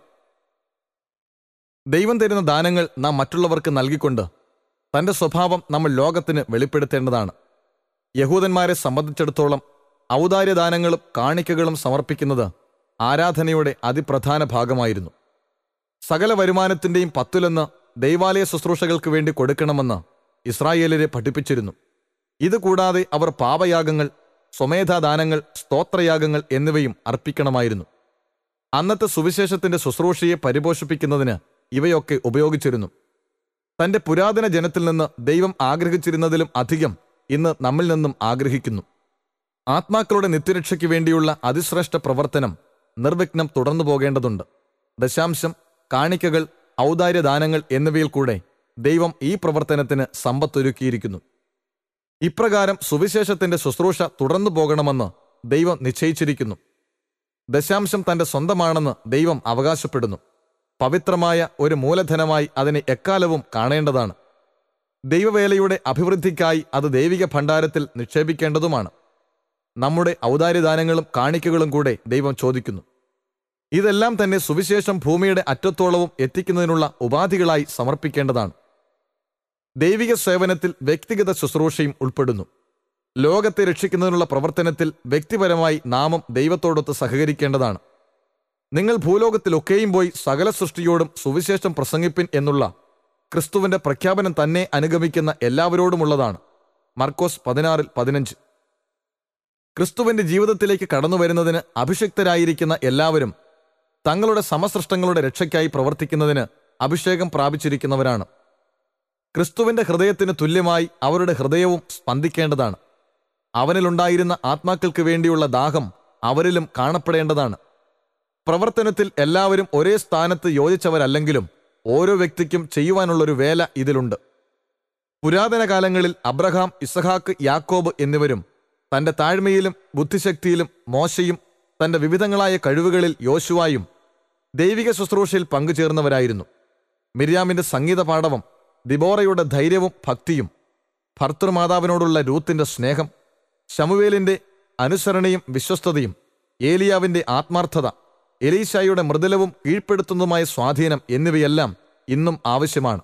ദൈവം തരുന്ന ദാനങ്ങൾ നാം മറ്റുള്ളവർക്ക് നൽകിക്കൊണ്ട് തന്റെ സ്വഭാവം നമ്മൾ ലോകത്തിന് വെളിപ്പെടുത്തേണ്ടതാണ് യഹൂദന്മാരെ സംബന്ധിച്ചിടത്തോളം ഔദാര്യദാനങ്ങളും കാണിക്കകളും സമർപ്പിക്കുന്നത് ആരാധനയുടെ അതിപ്രധാന ഭാഗമായിരുന്നു സകല വരുമാനത്തിന്റെയും പത്തിലൊന്ന് ദൈവാലയ ശുശ്രൂഷകൾക്ക് വേണ്ടി കൊടുക്കണമെന്ന് ഇസ്രായേലരെ പഠിപ്പിച്ചിരുന്നു ഇതുകൂടാതെ അവർ പാപയാഗങ്ങൾ സ്വമേധാദാനങ്ങൾ സ്തോത്രയാഗങ്ങൾ എന്നിവയും അർപ്പിക്കണമായിരുന്നു അന്നത്തെ സുവിശേഷത്തിന്റെ ശുശ്രൂഷയെ പരിപോഷിപ്പിക്കുന്നതിന് ഇവയൊക്കെ ഉപയോഗിച്ചിരുന്നു തന്റെ പുരാതന ജനത്തിൽ നിന്ന് ദൈവം ആഗ്രഹിച്ചിരുന്നതിലും അധികം ഇന്ന് നമ്മിൽ നിന്നും ആഗ്രഹിക്കുന്നു ആത്മാക്കളുടെ നിത്യരക്ഷയ്ക്ക് വേണ്ടിയുള്ള അതിശ്രേഷ്ഠ പ്രവർത്തനം നിർവിഘ്നം തുടർന്നു പോകേണ്ടതുണ്ട് ദശാംശം കാണിക്കകൾ ഔദാര്യദാനങ്ങൾ എന്നിവയിൽ കൂടെ ദൈവം ഈ പ്രവർത്തനത്തിന് സമ്പത്തൊരുക്കിയിരിക്കുന്നു ഇപ്രകാരം സുവിശേഷത്തിന്റെ ശുശ്രൂഷ തുടർന്നു പോകണമെന്ന് ദൈവം നിശ്ചയിച്ചിരിക്കുന്നു ദശാംശം തന്റെ സ്വന്തമാണെന്ന് ദൈവം അവകാശപ്പെടുന്നു പവിത്രമായ ഒരു മൂലധനമായി അതിനെ എക്കാലവും കാണേണ്ടതാണ് ദൈവവേലയുടെ അഭിവൃദ്ധിക്കായി അത് ദൈവിക ഭണ്ഡാരത്തിൽ നിക്ഷേപിക്കേണ്ടതുമാണ് നമ്മുടെ ഔദാര്യദാനങ്ങളും കാണിക്കകളും കൂടെ ദൈവം ചോദിക്കുന്നു ഇതെല്ലാം തന്നെ സുവിശേഷം ഭൂമിയുടെ അറ്റത്തോളവും എത്തിക്കുന്നതിനുള്ള ഉപാധികളായി സമർപ്പിക്കേണ്ടതാണ് ദൈവിക സേവനത്തിൽ വ്യക്തിഗത ശുശ്രൂഷയും ഉൾപ്പെടുന്നു ലോകത്തെ രക്ഷിക്കുന്നതിനുള്ള പ്രവർത്തനത്തിൽ വ്യക്തിപരമായി നാമും ദൈവത്തോടൊത്ത് സഹകരിക്കേണ്ടതാണ് നിങ്ങൾ ഭൂലോകത്തിലൊക്കെയും പോയി സകല സൃഷ്ടിയോടും സുവിശേഷം പ്രസംഗിപ്പിൻ എന്നുള്ള ക്രിസ്തുവിന്റെ പ്രഖ്യാപനം തന്നെ അനുഗമിക്കുന്ന എല്ലാവരോടുമുള്ളതാണ് മർക്കോസ് പതിനാറിൽ പതിനഞ്ച് ക്രിസ്തുവിന്റെ ജീവിതത്തിലേക്ക് കടന്നു വരുന്നതിന് അഭിഷിക്തരായിരിക്കുന്ന എല്ലാവരും തങ്ങളുടെ സമസൃഷ്ടങ്ങളുടെ രക്ഷയ്ക്കായി പ്രവർത്തിക്കുന്നതിന് അഭിഷേകം പ്രാപിച്ചിരിക്കുന്നവരാണ് ക്രിസ്തുവിന്റെ ഹൃദയത്തിന് തുല്യമായി അവരുടെ ഹൃദയവും സ്പന്ദിക്കേണ്ടതാണ് അവനിലുണ്ടായിരുന്ന ആത്മാക്കൾക്ക് വേണ്ടിയുള്ള ദാഹം അവരിലും കാണപ്പെടേണ്ടതാണ് പ്രവർത്തനത്തിൽ എല്ലാവരും ഒരേ സ്ഥാനത്ത് യോജിച്ചവരല്ലെങ്കിലും ഓരോ വ്യക്തിക്കും ചെയ്യുവാനുള്ളൊരു വേല ഇതിലുണ്ട് പുരാതന കാലങ്ങളിൽ അബ്രഹാം ഇസഹാക്ക് യാക്കോബ് എന്നിവരും തന്റെ താഴ്മയിലും ബുദ്ധിശക്തിയിലും മോശയും തന്റെ വിവിധങ്ങളായ കഴിവുകളിൽ യോശുവായും ദൈവിക ശുശ്രൂഷയിൽ പങ്കുചേർന്നവരായിരുന്നു മിര്യാമിന്റെ സംഗീത പാടവം ദിബോറയുടെ ധൈര്യവും ഭക്തിയും ഭർത്തൃമാതാവിനോടുള്ള രൂത്തിന്റെ സ്നേഹം ശമുവേലിന്റെ അനുസരണയും വിശ്വസ്തതയും ഏലിയാവിന്റെ ആത്മാർത്ഥത എലീശായുടെ മൃദുലവും കീഴ്പ്പെടുത്തുന്നതുമായ സ്വാധീനം എന്നിവയെല്ലാം ഇന്നും ആവശ്യമാണ്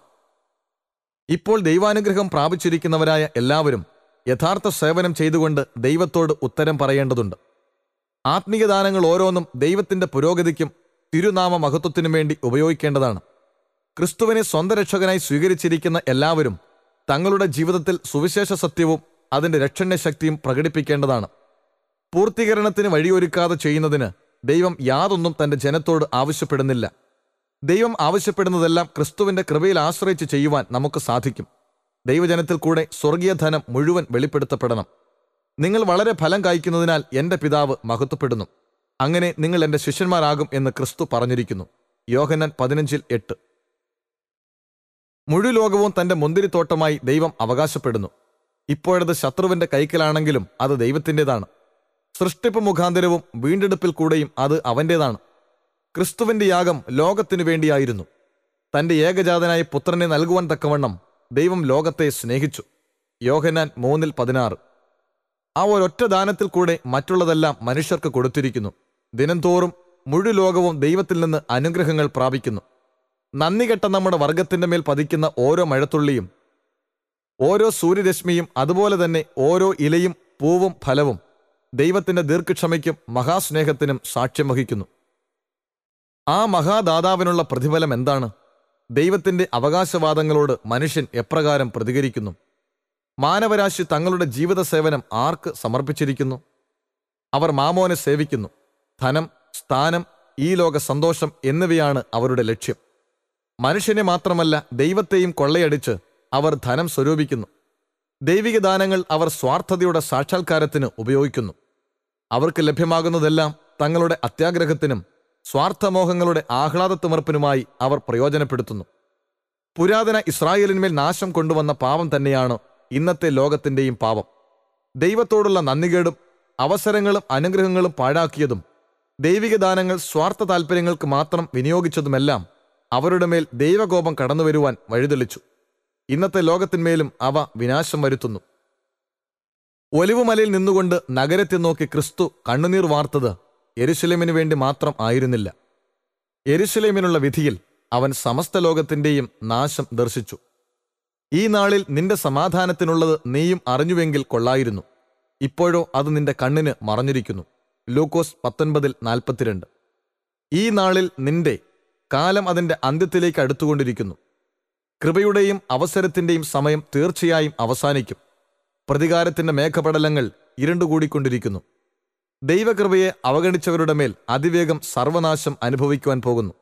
ഇപ്പോൾ ദൈവാനുഗ്രഹം പ്രാപിച്ചിരിക്കുന്നവരായ എല്ലാവരും യഥാർത്ഥ സേവനം ചെയ്തുകൊണ്ട് ദൈവത്തോട് ഉത്തരം പറയേണ്ടതുണ്ട് ആത്മീയ ദാനങ്ങൾ ഓരോന്നും ദൈവത്തിന്റെ പുരോഗതിക്കും തിരുനാമ മഹത്വത്തിനും വേണ്ടി ഉപയോഗിക്കേണ്ടതാണ് ക്രിസ്തുവിനെ സ്വന്തം രക്ഷകനായി സ്വീകരിച്ചിരിക്കുന്ന എല്ലാവരും തങ്ങളുടെ ജീവിതത്തിൽ സുവിശേഷ സത്യവും അതിന്റെ രക്ഷണ്യ ശക്തിയും പ്രകടിപ്പിക്കേണ്ടതാണ് പൂർത്തീകരണത്തിന് വഴിയൊരുക്കാതെ ചെയ്യുന്നതിന് ദൈവം യാതൊന്നും തന്റെ ജനത്തോട് ആവശ്യപ്പെടുന്നില്ല ദൈവം ആവശ്യപ്പെടുന്നതെല്ലാം ക്രിസ്തുവിന്റെ കൃപയിൽ ആശ്രയിച്ച് ചെയ്യുവാൻ നമുക്ക് സാധിക്കും ദൈവജനത്തിൽ കൂടെ സ്വർഗീയ ധനം മുഴുവൻ വെളിപ്പെടുത്തപ്പെടണം നിങ്ങൾ വളരെ ഫലം കായ്ക്കുന്നതിനാൽ എന്റെ പിതാവ് മഹത്വപ്പെടുന്നു അങ്ങനെ നിങ്ങൾ എന്റെ ശിഷ്യന്മാരാകും എന്ന് ക്രിസ്തു പറഞ്ഞിരിക്കുന്നു യോഹന്നാൻ പതിനഞ്ചിൽ എട്ട് മുഴു ലോകവും തന്റെ മുന്തിരിത്തോട്ടമായി ദൈവം അവകാശപ്പെടുന്നു ഇപ്പോഴത് ശത്രുവിന്റെ കൈക്കലാണെങ്കിലും അത് ദൈവത്തിൻ്റെതാണ് സൃഷ്ടിപ്പ് മുഖാന്തരവും വീണ്ടെടുപ്പിൽ കൂടെയും അത് അവൻ്റേതാണ് ക്രിസ്തുവിന്റെ യാഗം ലോകത്തിനു വേണ്ടിയായിരുന്നു തന്റെ ഏകജാതനായ പുത്രനെ നൽകുവാൻ തക്കവണ്ണം ദൈവം ലോകത്തെ സ്നേഹിച്ചു യോഹനാൻ മൂന്നിൽ പതിനാറ് ആ ഒരൊറ്റ ദാനത്തിൽ കൂടെ മറ്റുള്ളതെല്ലാം മനുഷ്യർക്ക് കൊടുത്തിരിക്കുന്നു ദിനംതോറും മുഴു ലോകവും ദൈവത്തിൽ നിന്ന് അനുഗ്രഹങ്ങൾ പ്രാപിക്കുന്നു നന്ദി കെട്ട നമ്മുടെ വർഗത്തിന്റെ മേൽ പതിക്കുന്ന ഓരോ മഴത്തുള്ളിയും ഓരോ സൂര്യരശ്മിയും അതുപോലെ തന്നെ ഓരോ ഇലയും പൂവും ഫലവും ദൈവത്തിന്റെ ദീർഘക്ഷമയ്ക്കും മഹാസ്നേഹത്തിനും സാക്ഷ്യം വഹിക്കുന്നു ആ മഹാദാതാവിനുള്ള പ്രതിഫലം എന്താണ് ദൈവത്തിന്റെ അവകാശവാദങ്ങളോട് മനുഷ്യൻ എപ്രകാരം പ്രതികരിക്കുന്നു മാനവരാശി തങ്ങളുടെ ജീവിത സേവനം ആർക്ക് സമർപ്പിച്ചിരിക്കുന്നു അവർ മാമോനെ സേവിക്കുന്നു ധനം സ്ഥാനം ഈ ലോക സന്തോഷം എന്നിവയാണ് അവരുടെ ലക്ഷ്യം മനുഷ്യനെ മാത്രമല്ല ദൈവത്തെയും കൊള്ളയടിച്ച് അവർ ധനം സ്വരൂപിക്കുന്നു ദൈവിക ദാനങ്ങൾ അവർ സ്വാർത്ഥതയുടെ സാക്ഷാത്കാരത്തിന് ഉപയോഗിക്കുന്നു അവർക്ക് ലഭ്യമാകുന്നതെല്ലാം തങ്ങളുടെ അത്യാഗ്രഹത്തിനും സ്വാർത്ഥമോഹങ്ങളുടെ ആഹ്ലാദത്തിമർപ്പിനുമായി അവർ പ്രയോജനപ്പെടുത്തുന്നു പുരാതന ഇസ്രായേലിന്മേൽ നാശം കൊണ്ടുവന്ന പാപം തന്നെയാണ് ഇന്നത്തെ ലോകത്തിന്റെയും പാപം ദൈവത്തോടുള്ള നന്ദികേടും അവസരങ്ങളും അനുഗ്രഹങ്ങളും പാഴാക്കിയതും ദൈവിക ദാനങ്ങൾ സ്വാർത്ഥ താൽപ്പര്യങ്ങൾക്ക് മാത്രം വിനിയോഗിച്ചതുമെല്ലാം അവരുടെ മേൽ ദൈവകോപം കടന്നുവരുവാൻ വഴിതെളിച്ചു ഇന്നത്തെ ലോകത്തിന്മേലും അവ വിനാശം വരുത്തുന്നു ഒലിവുമലയിൽ നിന്നുകൊണ്ട് നഗരത്തെ നോക്കി ക്രിസ്തു കണ്ണുനീർ വാർത്തത് എരുശലേമിനു വേണ്ടി മാത്രം ആയിരുന്നില്ല എരുശലേമിനുള്ള വിധിയിൽ അവൻ സമസ്ത ലോകത്തിന്റെയും നാശം ദർശിച്ചു ഈ നാളിൽ നിന്റെ സമാധാനത്തിനുള്ളത് നീയും അറിഞ്ഞുവെങ്കിൽ കൊള്ളായിരുന്നു ഇപ്പോഴോ അത് നിന്റെ കണ്ണിന് മറഞ്ഞിരിക്കുന്നു ലൂക്കോസ് പത്തൊൻപതിൽ നാൽപ്പത്തിരണ്ട് ഈ നാളിൽ നിന്റെ കാലം അതിന്റെ അന്ത്യത്തിലേക്ക് അടുത്തുകൊണ്ടിരിക്കുന്നു കൃപയുടെയും അവസരത്തിന്റെയും സമയം തീർച്ചയായും അവസാനിക്കും പ്രതികാരത്തിന്റെ മേഘപടലങ്ങൾ ഇരുണ്ടുകൂടിക്കൊണ്ടിരിക്കുന്നു ദൈവകൃപയെ അവഗണിച്ചവരുടെ മേൽ അതിവേഗം സർവനാശം അനുഭവിക്കുവാൻ പോകുന്നു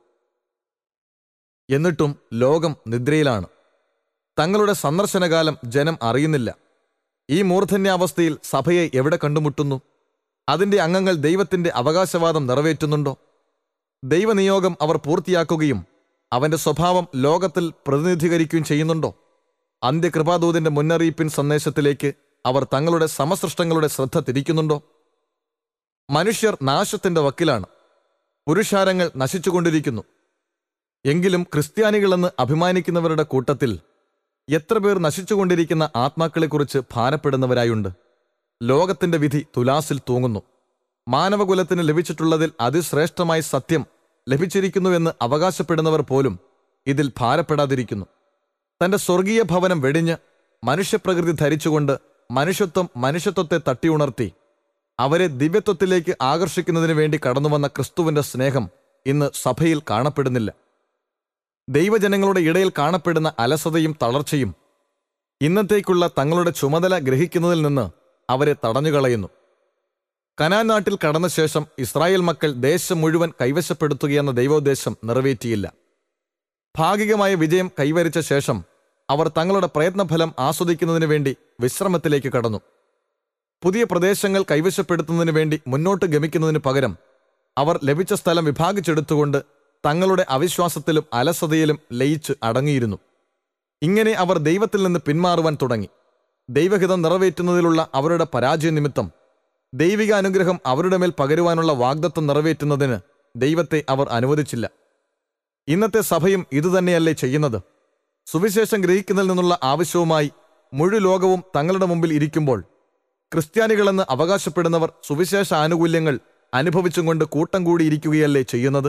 എന്നിട്ടും ലോകം നിദ്രയിലാണ് തങ്ങളുടെ സന്ദർശനകാലം ജനം അറിയുന്നില്ല ഈ മൂർധന്യാവസ്ഥയിൽ സഭയെ എവിടെ കണ്ടുമുട്ടുന്നു അതിന്റെ അംഗങ്ങൾ ദൈവത്തിന്റെ അവകാശവാദം നിറവേറ്റുന്നുണ്ടോ ദൈവനിയോഗം അവർ പൂർത്തിയാക്കുകയും അവന്റെ സ്വഭാവം ലോകത്തിൽ പ്രതിനിധീകരിക്കുകയും ചെയ്യുന്നുണ്ടോ അന്ത്യകൃപാദൂതിന്റെ മുന്നറിയിപ്പിൻ സന്ദേശത്തിലേക്ക് അവർ തങ്ങളുടെ സമസൃഷ്ടങ്ങളുടെ ശ്രദ്ധ തിരിക്കുന്നുണ്ടോ മനുഷ്യർ നാശത്തിന്റെ വക്കിലാണ് പുരുഷാരങ്ങൾ നശിച്ചുകൊണ്ടിരിക്കുന്നു എങ്കിലും ക്രിസ്ത്യാനികളെന്ന് അഭിമാനിക്കുന്നവരുടെ കൂട്ടത്തിൽ എത്ര പേർ നശിച്ചുകൊണ്ടിരിക്കുന്ന ആത്മാക്കളെക്കുറിച്ച് ഭാരപ്പെടുന്നവരായുണ്ട് ലോകത്തിന്റെ വിധി തുലാസിൽ തൂങ്ങുന്നു മാനവകുലത്തിന് ലഭിച്ചിട്ടുള്ളതിൽ അതിശ്രേഷ്ഠമായ സത്യം ലഭിച്ചിരിക്കുന്നുവെന്ന് അവകാശപ്പെടുന്നവർ പോലും ഇതിൽ ഭാരപ്പെടാതിരിക്കുന്നു തന്റെ സ്വർഗീയ ഭവനം വെടിഞ്ഞ് മനുഷ്യപ്രകൃതി ധരിച്ചുകൊണ്ട് മനുഷ്യത്വം മനുഷ്യത്വത്തെ തട്ടിയുണർത്തി അവരെ ദിവ്യത്വത്തിലേക്ക് ആകർഷിക്കുന്നതിന് വേണ്ടി കടന്നുവന്ന ക്രിസ്തുവിന്റെ സ്നേഹം ഇന്ന് സഭയിൽ കാണപ്പെടുന്നില്ല ദൈവജനങ്ങളുടെ ഇടയിൽ കാണപ്പെടുന്ന അലസതയും തളർച്ചയും ഇന്നത്തേക്കുള്ള തങ്ങളുടെ ചുമതല ഗ്രഹിക്കുന്നതിൽ നിന്ന് അവരെ തടഞ്ഞുകളയുന്നു കനാൻ നാട്ടിൽ കടന്ന ശേഷം ഇസ്രായേൽ മക്കൾ ദേശം മുഴുവൻ കൈവശപ്പെടുത്തുകയെന്ന ദൈവോദ്ദേശം നിറവേറ്റിയില്ല ഭാഗികമായ വിജയം കൈവരിച്ച ശേഷം അവർ തങ്ങളുടെ പ്രയത്നഫലം ആസ്വദിക്കുന്നതിന് വേണ്ടി വിശ്രമത്തിലേക്ക് കടന്നു പുതിയ പ്രദേശങ്ങൾ കൈവശപ്പെടുത്തുന്നതിന് വേണ്ടി മുന്നോട്ട് ഗമിക്കുന്നതിന് പകരം അവർ ലഭിച്ച സ്ഥലം വിഭാഗിച്ചെടുത്തുകൊണ്ട് തങ്ങളുടെ അവിശ്വാസത്തിലും അലസതയിലും ലയിച്ച് അടങ്ങിയിരുന്നു ഇങ്ങനെ അവർ ദൈവത്തിൽ നിന്ന് പിന്മാറുവാൻ തുടങ്ങി ദൈവഹിതം നിറവേറ്റുന്നതിലുള്ള അവരുടെ പരാജയ നിമിത്തം ദൈവിക അനുഗ്രഹം അവരുടെ മേൽ പകരുവാനുള്ള വാഗ്ദത്വം നിറവേറ്റുന്നതിന് ദൈവത്തെ അവർ അനുവദിച്ചില്ല ഇന്നത്തെ സഭയും ഇതുതന്നെയല്ലേ ചെയ്യുന്നത് സുവിശേഷം ഗ്രഹിക്കുന്നതിൽ നിന്നുള്ള ആവശ്യവുമായി മുഴു ലോകവും തങ്ങളുടെ മുമ്പിൽ ഇരിക്കുമ്പോൾ ക്രിസ്ത്യാനികളെന്ന് അവകാശപ്പെടുന്നവർ സുവിശേഷ ആനുകൂല്യങ്ങൾ അനുഭവിച്ചും കൊണ്ട് കൂട്ടം കൂടിയിരിക്കുകയല്ലേ ചെയ്യുന്നത്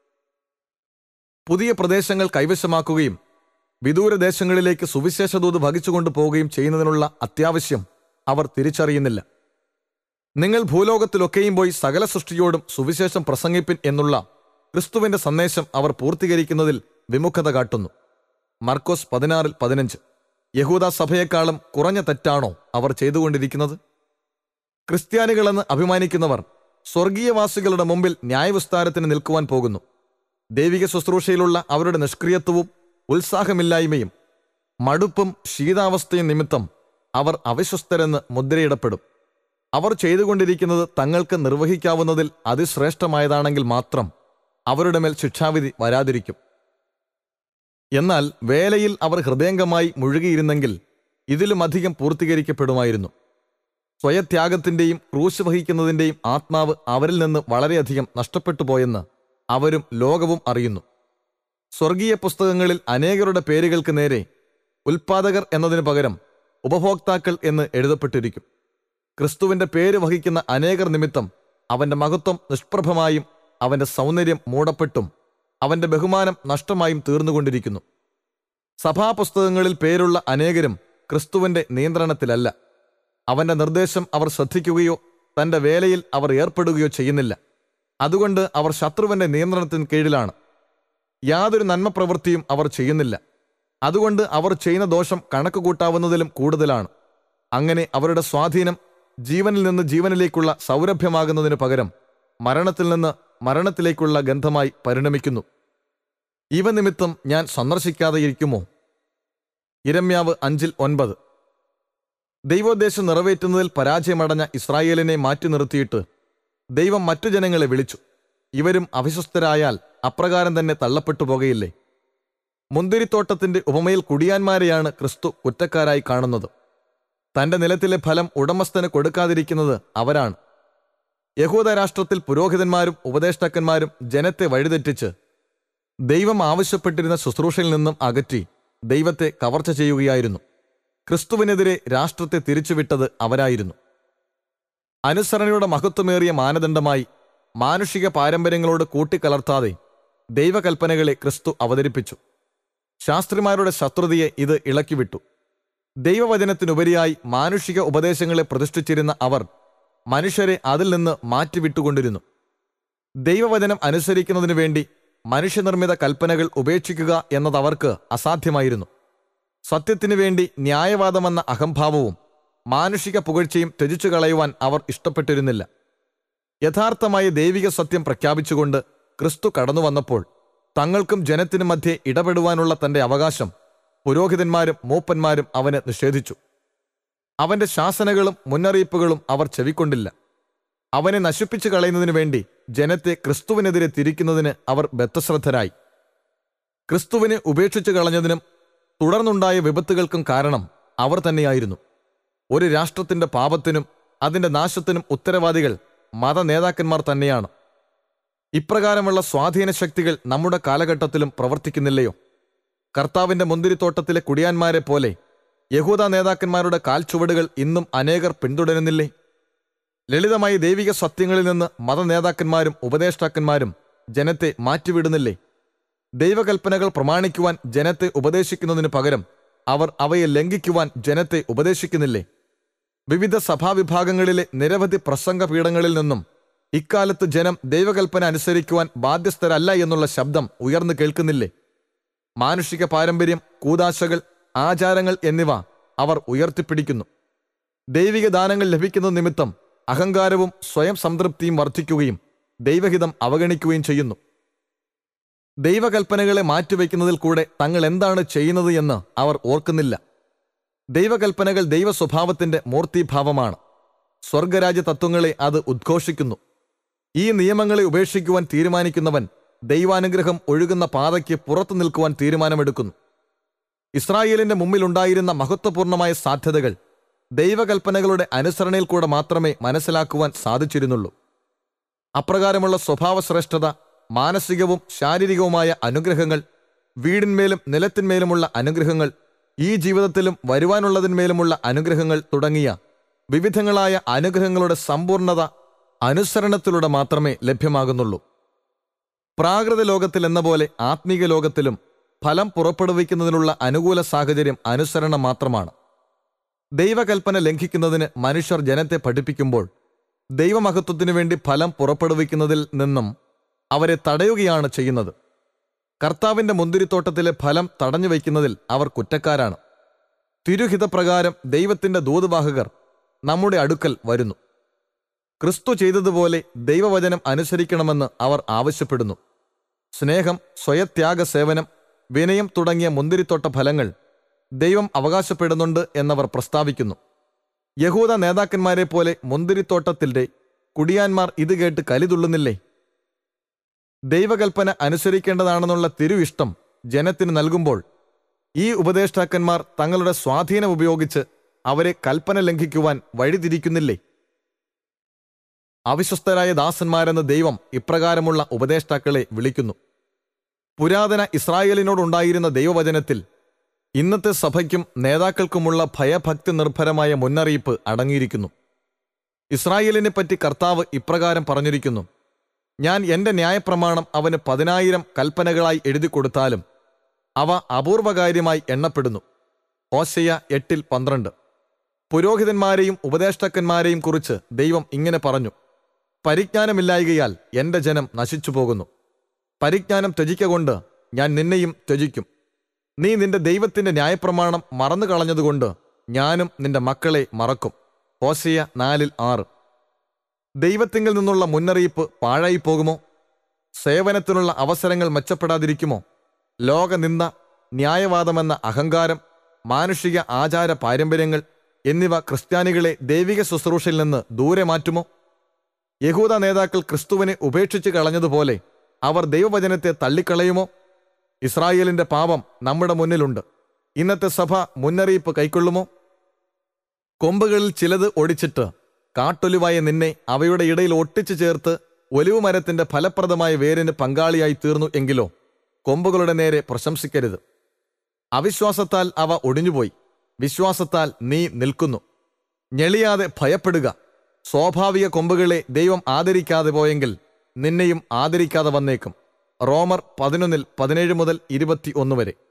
പുതിയ പ്രദേശങ്ങൾ കൈവശമാക്കുകയും വിദൂര ദേശങ്ങളിലേക്ക് സുവിശേഷദൂത് വഹിച്ചുകൊണ്ടു പോവുകയും ചെയ്യുന്നതിനുള്ള അത്യാവശ്യം അവർ തിരിച്ചറിയുന്നില്ല നിങ്ങൾ ഭൂലോകത്തിലൊക്കെയും പോയി സകല സൃഷ്ടിയോടും സുവിശേഷം പ്രസംഗിപ്പിൻ എന്നുള്ള ക്രിസ്തുവിന്റെ സന്ദേശം അവർ പൂർത്തീകരിക്കുന്നതിൽ വിമുഖത കാട്ടുന്നു മർക്കോസ് പതിനാറിൽ പതിനഞ്ച് യഹൂദ സഭയെക്കാളും കുറഞ്ഞ തെറ്റാണോ അവർ ചെയ്തുകൊണ്ടിരിക്കുന്നത് ക്രിസ്ത്യാനികളെന്ന് അഭിമാനിക്കുന്നവർ സ്വർഗീയവാസികളുടെ മുമ്പിൽ ന്യായവിസ്താരത്തിന് നിൽക്കുവാൻ പോകുന്നു ദൈവിക ശുശ്രൂഷയിലുള്ള അവരുടെ നിഷ്ക്രിയത്വവും ഉത്സാഹമില്ലായ്മയും മടുപ്പും ശീതാവസ്ഥയും നിമിത്തം അവർ അവിശ്വസ്തരെന്ന് മുദ്രയിടപ്പെടും അവർ ചെയ്തുകൊണ്ടിരിക്കുന്നത് തങ്ങൾക്ക് നിർവഹിക്കാവുന്നതിൽ അതിശ്രേഷ്ഠമായതാണെങ്കിൽ മാത്രം അവരുടെ മേൽ ശിക്ഷാവിധി വരാതിരിക്കും എന്നാൽ വേലയിൽ അവർ ഹൃദയംഗമായി മുഴുകിയിരുന്നെങ്കിൽ ഇതിലും അധികം പൂർത്തീകരിക്കപ്പെടുമായിരുന്നു സ്വയത്യാഗത്തിന്റെയും ക്രൂശ് വഹിക്കുന്നതിന്റെയും ആത്മാവ് അവരിൽ നിന്ന് വളരെയധികം നഷ്ടപ്പെട്ടു പോയെന്ന് അവരും ലോകവും അറിയുന്നു സ്വർഗീയ പുസ്തകങ്ങളിൽ അനേകരുടെ പേരുകൾക്ക് നേരെ ഉൽപാദകർ എന്നതിനു പകരം ഉപഭോക്താക്കൾ എന്ന് എഴുതപ്പെട്ടിരിക്കും ക്രിസ്തുവിന്റെ പേര് വഹിക്കുന്ന അനേകർ നിമിത്തം അവന്റെ മഹത്വം നിഷ്പ്രഭമായും അവന്റെ സൗന്ദര്യം മൂടപ്പെട്ടും അവന്റെ ബഹുമാനം നഷ്ടമായും തീർന്നുകൊണ്ടിരിക്കുന്നു സഭാപുസ്തകങ്ങളിൽ പേരുള്ള അനേകരും ക്രിസ്തുവിന്റെ നിയന്ത്രണത്തിലല്ല അവന്റെ നിർദ്ദേശം അവർ ശ്രദ്ധിക്കുകയോ തന്റെ വേലയിൽ അവർ ഏർപ്പെടുകയോ ചെയ്യുന്നില്ല അതുകൊണ്ട് അവർ ശത്രുവിന്റെ നിയന്ത്രണത്തിന് കീഴിലാണ് യാതൊരു നന്മ പ്രവൃത്തിയും അവർ ചെയ്യുന്നില്ല അതുകൊണ്ട് അവർ ചെയ്യുന്ന ദോഷം കണക്ക് കൂട്ടാവുന്നതിലും കൂടുതലാണ് അങ്ങനെ അവരുടെ സ്വാധീനം ജീവനിൽ നിന്ന് ജീവനിലേക്കുള്ള സൗരഭ്യമാകുന്നതിനു പകരം മരണത്തിൽ നിന്ന് മരണത്തിലേക്കുള്ള ഗന്ധമായി പരിണമിക്കുന്നു ഇവ നിമിത്തം ഞാൻ സന്ദർശിക്കാതെ ഇരിക്കുമോ ഇരമ്യാവ് അഞ്ചിൽ ഒൻപത് ദൈവോദ്ദേശം നിറവേറ്റുന്നതിൽ പരാജയമടഞ്ഞ ഇസ്രായേലിനെ മാറ്റി നിർത്തിയിട്ട് ദൈവം മറ്റു ജനങ്ങളെ വിളിച്ചു ഇവരും അവിശ്വസ്തരായാൽ അപ്രകാരം തന്നെ തള്ളപ്പെട്ടു പോകുകയില്ലേ മുന്തിരിത്തോട്ടത്തിന്റെ ഉപമയിൽ കുടിയാന്മാരെയാണ് ക്രിസ്തു കുറ്റക്കാരായി കാണുന്നത് തന്റെ നിലത്തിലെ ഫലം ഉടമസ്ഥന് കൊടുക്കാതിരിക്കുന്നത് അവരാണ് യഹൂദ രാഷ്ട്രത്തിൽ പുരോഹിതന്മാരും ഉപദേഷ്ടാക്കന്മാരും ജനത്തെ വഴിതെറ്റിച്ച് ദൈവം ആവശ്യപ്പെട്ടിരുന്ന ശുശ്രൂഷയിൽ നിന്നും അകറ്റി ദൈവത്തെ കവർച്ച ചെയ്യുകയായിരുന്നു ക്രിസ്തുവിനെതിരെ രാഷ്ട്രത്തെ തിരിച്ചുവിട്ടത് അവരായിരുന്നു അനുസരണയുടെ മഹത്വമേറിയ മാനദണ്ഡമായി മാനുഷിക പാരമ്പര്യങ്ങളോട് കൂട്ടിക്കലർത്താതെ ദൈവകൽപ്പനകളെ ക്രിസ്തു അവതരിപ്പിച്ചു ശാസ്ത്രിമാരുടെ ശത്രുതയെ ഇത് ഇളക്കിവിട്ടു ദൈവവചനത്തിനുപരിയായി മാനുഷിക ഉപദേശങ്ങളെ പ്രതിഷ്ഠിച്ചിരുന്ന അവർ മനുഷ്യരെ അതിൽ നിന്ന് മാറ്റിവിട്ടുകൊണ്ടിരുന്നു ദൈവവചനം അനുസരിക്കുന്നതിനു വേണ്ടി മനുഷ്യനിർമ്മിത കൽപ്പനകൾ ഉപേക്ഷിക്കുക എന്നത് അവർക്ക് അസാധ്യമായിരുന്നു സത്യത്തിനു വേണ്ടി ന്യായവാദമെന്ന അഹംഭാവവും മാനുഷിക പുകഴ്ചയും ത്യജിച്ചു കളയുവാൻ അവർ ഇഷ്ടപ്പെട്ടിരുന്നില്ല യഥാർത്ഥമായ ദൈവിക സത്യം പ്രഖ്യാപിച്ചുകൊണ്ട് ക്രിസ്തു കടന്നു വന്നപ്പോൾ തങ്ങൾക്കും ജനത്തിനു മധ്യേ ഇടപെടുവാനുള്ള തന്റെ അവകാശം പുരോഹിതന്മാരും മൂപ്പന്മാരും അവന് നിഷേധിച്ചു അവന്റെ ശാസനകളും മുന്നറിയിപ്പുകളും അവർ ചെവിക്കൊണ്ടില്ല അവനെ നശിപ്പിച്ചു കളയുന്നതിനു വേണ്ടി ജനത്തെ ക്രിസ്തുവിനെതിരെ തിരിക്കുന്നതിന് അവർ ബദ്ധശ്രദ്ധരായി ക്രിസ്തുവിനെ ഉപേക്ഷിച്ചു കളഞ്ഞതിനും തുടർന്നുണ്ടായ വിപത്തുകൾക്കും കാരണം അവർ തന്നെയായിരുന്നു ഒരു രാഷ്ട്രത്തിന്റെ പാപത്തിനും അതിന്റെ നാശത്തിനും ഉത്തരവാദികൾ മത നേതാക്കന്മാർ തന്നെയാണ് ഇപ്രകാരമുള്ള സ്വാധീന ശക്തികൾ നമ്മുടെ കാലഘട്ടത്തിലും പ്രവർത്തിക്കുന്നില്ലയോ കർത്താവിന്റെ മുന്തിരിത്തോട്ടത്തിലെ കുടിയാന്മാരെ പോലെ യഹൂദ നേതാക്കന്മാരുടെ കാൽച്ചുവടുകൾ ഇന്നും അനേകർ പിന്തുടരുന്നില്ലേ ലളിതമായ ദൈവിക സത്യങ്ങളിൽ നിന്ന് മത നേതാക്കന്മാരും ഉപദേഷ്ടാക്കന്മാരും ജനത്തെ മാറ്റിവിടുന്നില്ലേ ദൈവകൽപ്പനകൾ പ്രമാണിക്കുവാൻ ജനത്തെ ഉപദേശിക്കുന്നതിനു പകരം അവർ അവയെ ലംഘിക്കുവാൻ ജനത്തെ ഉപദേശിക്കുന്നില്ലേ വിവിധ സഭാവിഭാഗങ്ങളിലെ നിരവധി പ്രസംഗപീഠങ്ങളിൽ നിന്നും ഇക്കാലത്ത് ജനം ദൈവകൽപ്പന അനുസരിക്കുവാൻ ബാധ്യസ്ഥരല്ല എന്നുള്ള ശബ്ദം ഉയർന്നു കേൾക്കുന്നില്ലേ മാനുഷിക പാരമ്പര്യം കൂതാശകൾ ആചാരങ്ങൾ എന്നിവ അവർ ഉയർത്തിപ്പിടിക്കുന്നു ദൈവിക ദാനങ്ങൾ ലഭിക്കുന്ന നിമിത്തം അഹങ്കാരവും സ്വയം സംതൃപ്തിയും വർദ്ധിക്കുകയും ദൈവഹിതം അവഗണിക്കുകയും ചെയ്യുന്നു ദൈവകൽപ്പനകളെ മാറ്റിവെക്കുന്നതിൽ കൂടെ തങ്ങൾ എന്താണ് ചെയ്യുന്നത് എന്ന് അവർ ഓർക്കുന്നില്ല ദൈവകൽപ്പനകൾ ദൈവ സ്വഭാവത്തിന്റെ മൂർത്തിഭാവമാണ് സ്വർഗരാജ്യ തത്വങ്ങളെ അത് ഉദ്ഘോഷിക്കുന്നു ഈ നിയമങ്ങളെ ഉപേക്ഷിക്കുവാൻ തീരുമാനിക്കുന്നവൻ ദൈവാനുഗ്രഹം ഒഴുകുന്ന പാതയ്ക്ക് പുറത്തു നിൽക്കുവാൻ തീരുമാനമെടുക്കുന്നു ഇസ്രായേലിന്റെ മുമ്പിലുണ്ടായിരുന്ന മഹത്വപൂർണമായ സാധ്യതകൾ ദൈവകൽപ്പനകളുടെ അനുസരണയിൽ കൂടെ മാത്രമേ മനസ്സിലാക്കുവാൻ സാധിച്ചിരുന്നുള്ളൂ അപ്രകാരമുള്ള സ്വഭാവശ്രേഷ്ഠത മാനസികവും ശാരീരികവുമായ അനുഗ്രഹങ്ങൾ വീടിന്മേലും നിലത്തിന്മേലുമുള്ള അനുഗ്രഹങ്ങൾ ഈ ജീവിതത്തിലും വരുവാനുള്ളതിന്മേലുമുള്ള അനുഗ്രഹങ്ങൾ തുടങ്ങിയ വിവിധങ്ങളായ അനുഗ്രഹങ്ങളുടെ സമ്പൂർണത അനുസരണത്തിലൂടെ മാത്രമേ ലഭ്യമാകുന്നുള്ളൂ പ്രാകൃത ലോകത്തിൽ എന്ന പോലെ ആത്മീക ലോകത്തിലും ഫലം പുറപ്പെടുവിക്കുന്നതിനുള്ള അനുകൂല സാഹചര്യം അനുസരണം മാത്രമാണ് ദൈവകൽപ്പന ലംഘിക്കുന്നതിന് മനുഷ്യർ ജനത്തെ പഠിപ്പിക്കുമ്പോൾ ദൈവമഹത്വത്തിനു വേണ്ടി ഫലം പുറപ്പെടുവിക്കുന്നതിൽ നിന്നും അവരെ തടയുകയാണ് ചെയ്യുന്നത് കർത്താവിന്റെ മുന്തിരിത്തോട്ടത്തിലെ ഫലം തടഞ്ഞു വയ്ക്കുന്നതിൽ അവർ കുറ്റക്കാരാണ് തിരുഹിതപ്രകാരം ദൈവത്തിന്റെ ദൂതുവാഹകർ നമ്മുടെ അടുക്കൽ വരുന്നു ക്രിസ്തു ചെയ്തതുപോലെ ദൈവവചനം അനുസരിക്കണമെന്ന് അവർ ആവശ്യപ്പെടുന്നു സ്നേഹം സ്വയത്യാഗ സേവനം വിനയം തുടങ്ങിയ മുന്തിരിത്തോട്ട ഫലങ്ങൾ ദൈവം അവകാശപ്പെടുന്നുണ്ട് എന്നവർ പ്രസ്താവിക്കുന്നു യഹൂദ നേതാക്കന്മാരെ പോലെ മുന്തിരിത്തോട്ടത്തിന്റെ കുടിയാന്മാർ ഇത് കേട്ട് കലിതുള്ളുന്നില്ലേ ദൈവകൽപ്പന അനുസരിക്കേണ്ടതാണെന്നുള്ള തിരുവിഷ്ടം ജനത്തിന് നൽകുമ്പോൾ ഈ ഉപദേഷ്ടാക്കന്മാർ തങ്ങളുടെ സ്വാധീനം ഉപയോഗിച്ച് അവരെ കൽപ്പന ലംഘിക്കുവാൻ വഴിതിരിക്കുന്നില്ലേ അവിശ്വസ്തരായ ദാസന്മാരെന്ന് ദൈവം ഇപ്രകാരമുള്ള ഉപദേഷ്ടാക്കളെ വിളിക്കുന്നു പുരാതന ഇസ്രായേലിനോടുണ്ടായിരുന്ന ദൈവവചനത്തിൽ ഇന്നത്തെ സഭയ്ക്കും നേതാക്കൾക്കുമുള്ള ഭയഭക്തി നിർഭരമായ മുന്നറിയിപ്പ് അടങ്ങിയിരിക്കുന്നു ഇസ്രായേലിനെ പറ്റി കർത്താവ് ഇപ്രകാരം പറഞ്ഞിരിക്കുന്നു ഞാൻ എന്റെ ന്യായപ്രമാണം അവന് പതിനായിരം കൽപ്പനകളായി എഴുതി കൊടുത്താലും അവ അപൂർവകാര്യമായി എണ്ണപ്പെടുന്നു ഓശയ എട്ടിൽ പന്ത്രണ്ട് പുരോഹിതന്മാരെയും ഉപദേഷ്ടാക്കന്മാരെയും കുറിച്ച് ദൈവം ഇങ്ങനെ പറഞ്ഞു പരിജ്ഞാനമില്ലായികയാൽ എന്റെ ജനം നശിച്ചു പോകുന്നു പരിജ്ഞാനം ത്യജിക്കൊണ്ട് ഞാൻ നിന്നെയും ത്യജിക്കും നീ നിന്റെ ദൈവത്തിന്റെ ന്യായപ്രമാണം മറന്നു കളഞ്ഞതുകൊണ്ട് ഞാനും നിന്റെ മക്കളെ മറക്കും ഓശയ നാലിൽ ആറ് ദൈവത്തിങ്കിൽ നിന്നുള്ള മുന്നറിയിപ്പ് പാഴായി പോകുമോ സേവനത്തിനുള്ള അവസരങ്ങൾ മെച്ചപ്പെടാതിരിക്കുമോ ലോകനിന്ദ ന്യായവാദമെന്ന അഹങ്കാരം മാനുഷിക ആചാര പാരമ്പര്യങ്ങൾ എന്നിവ ക്രിസ്ത്യാനികളെ ദൈവിക ശുശ്രൂഷയിൽ നിന്ന് ദൂരെ മാറ്റുമോ യഹൂദ നേതാക്കൾ ക്രിസ്തുവിനെ ഉപേക്ഷിച്ച് കളഞ്ഞതുപോലെ അവർ ദൈവവചനത്തെ തള്ളിക്കളയുമോ ഇസ്രായേലിന്റെ പാപം നമ്മുടെ മുന്നിലുണ്ട് ഇന്നത്തെ സഭ മുന്നറിയിപ്പ് കൈക്കൊള്ളുമോ കൊമ്പുകളിൽ ചിലത് ഒടിച്ചിട്ട് കാട്ടൊലിവായ നിന്നെ അവയുടെ ഇടയിൽ ഒട്ടിച്ചു ചേർത്ത് ഒലിവ് മരത്തിന്റെ ഫലപ്രദമായ വേരിന് പങ്കാളിയായി തീർന്നു എങ്കിലോ കൊമ്പുകളുടെ നേരെ പ്രശംസിക്കരുത് അവിശ്വാസത്താൽ അവ ഒടിഞ്ഞുപോയി വിശ്വാസത്താൽ നീ നിൽക്കുന്നു ഞെളിയാതെ ഭയപ്പെടുക സ്വാഭാവിക കൊമ്പുകളെ ദൈവം ആദരിക്കാതെ പോയെങ്കിൽ നിന്നെയും ആദരിക്കാതെ വന്നേക്കും റോമർ പതിനൊന്നിൽ പതിനേഴ് മുതൽ ഇരുപത്തി ഒന്ന് വരെ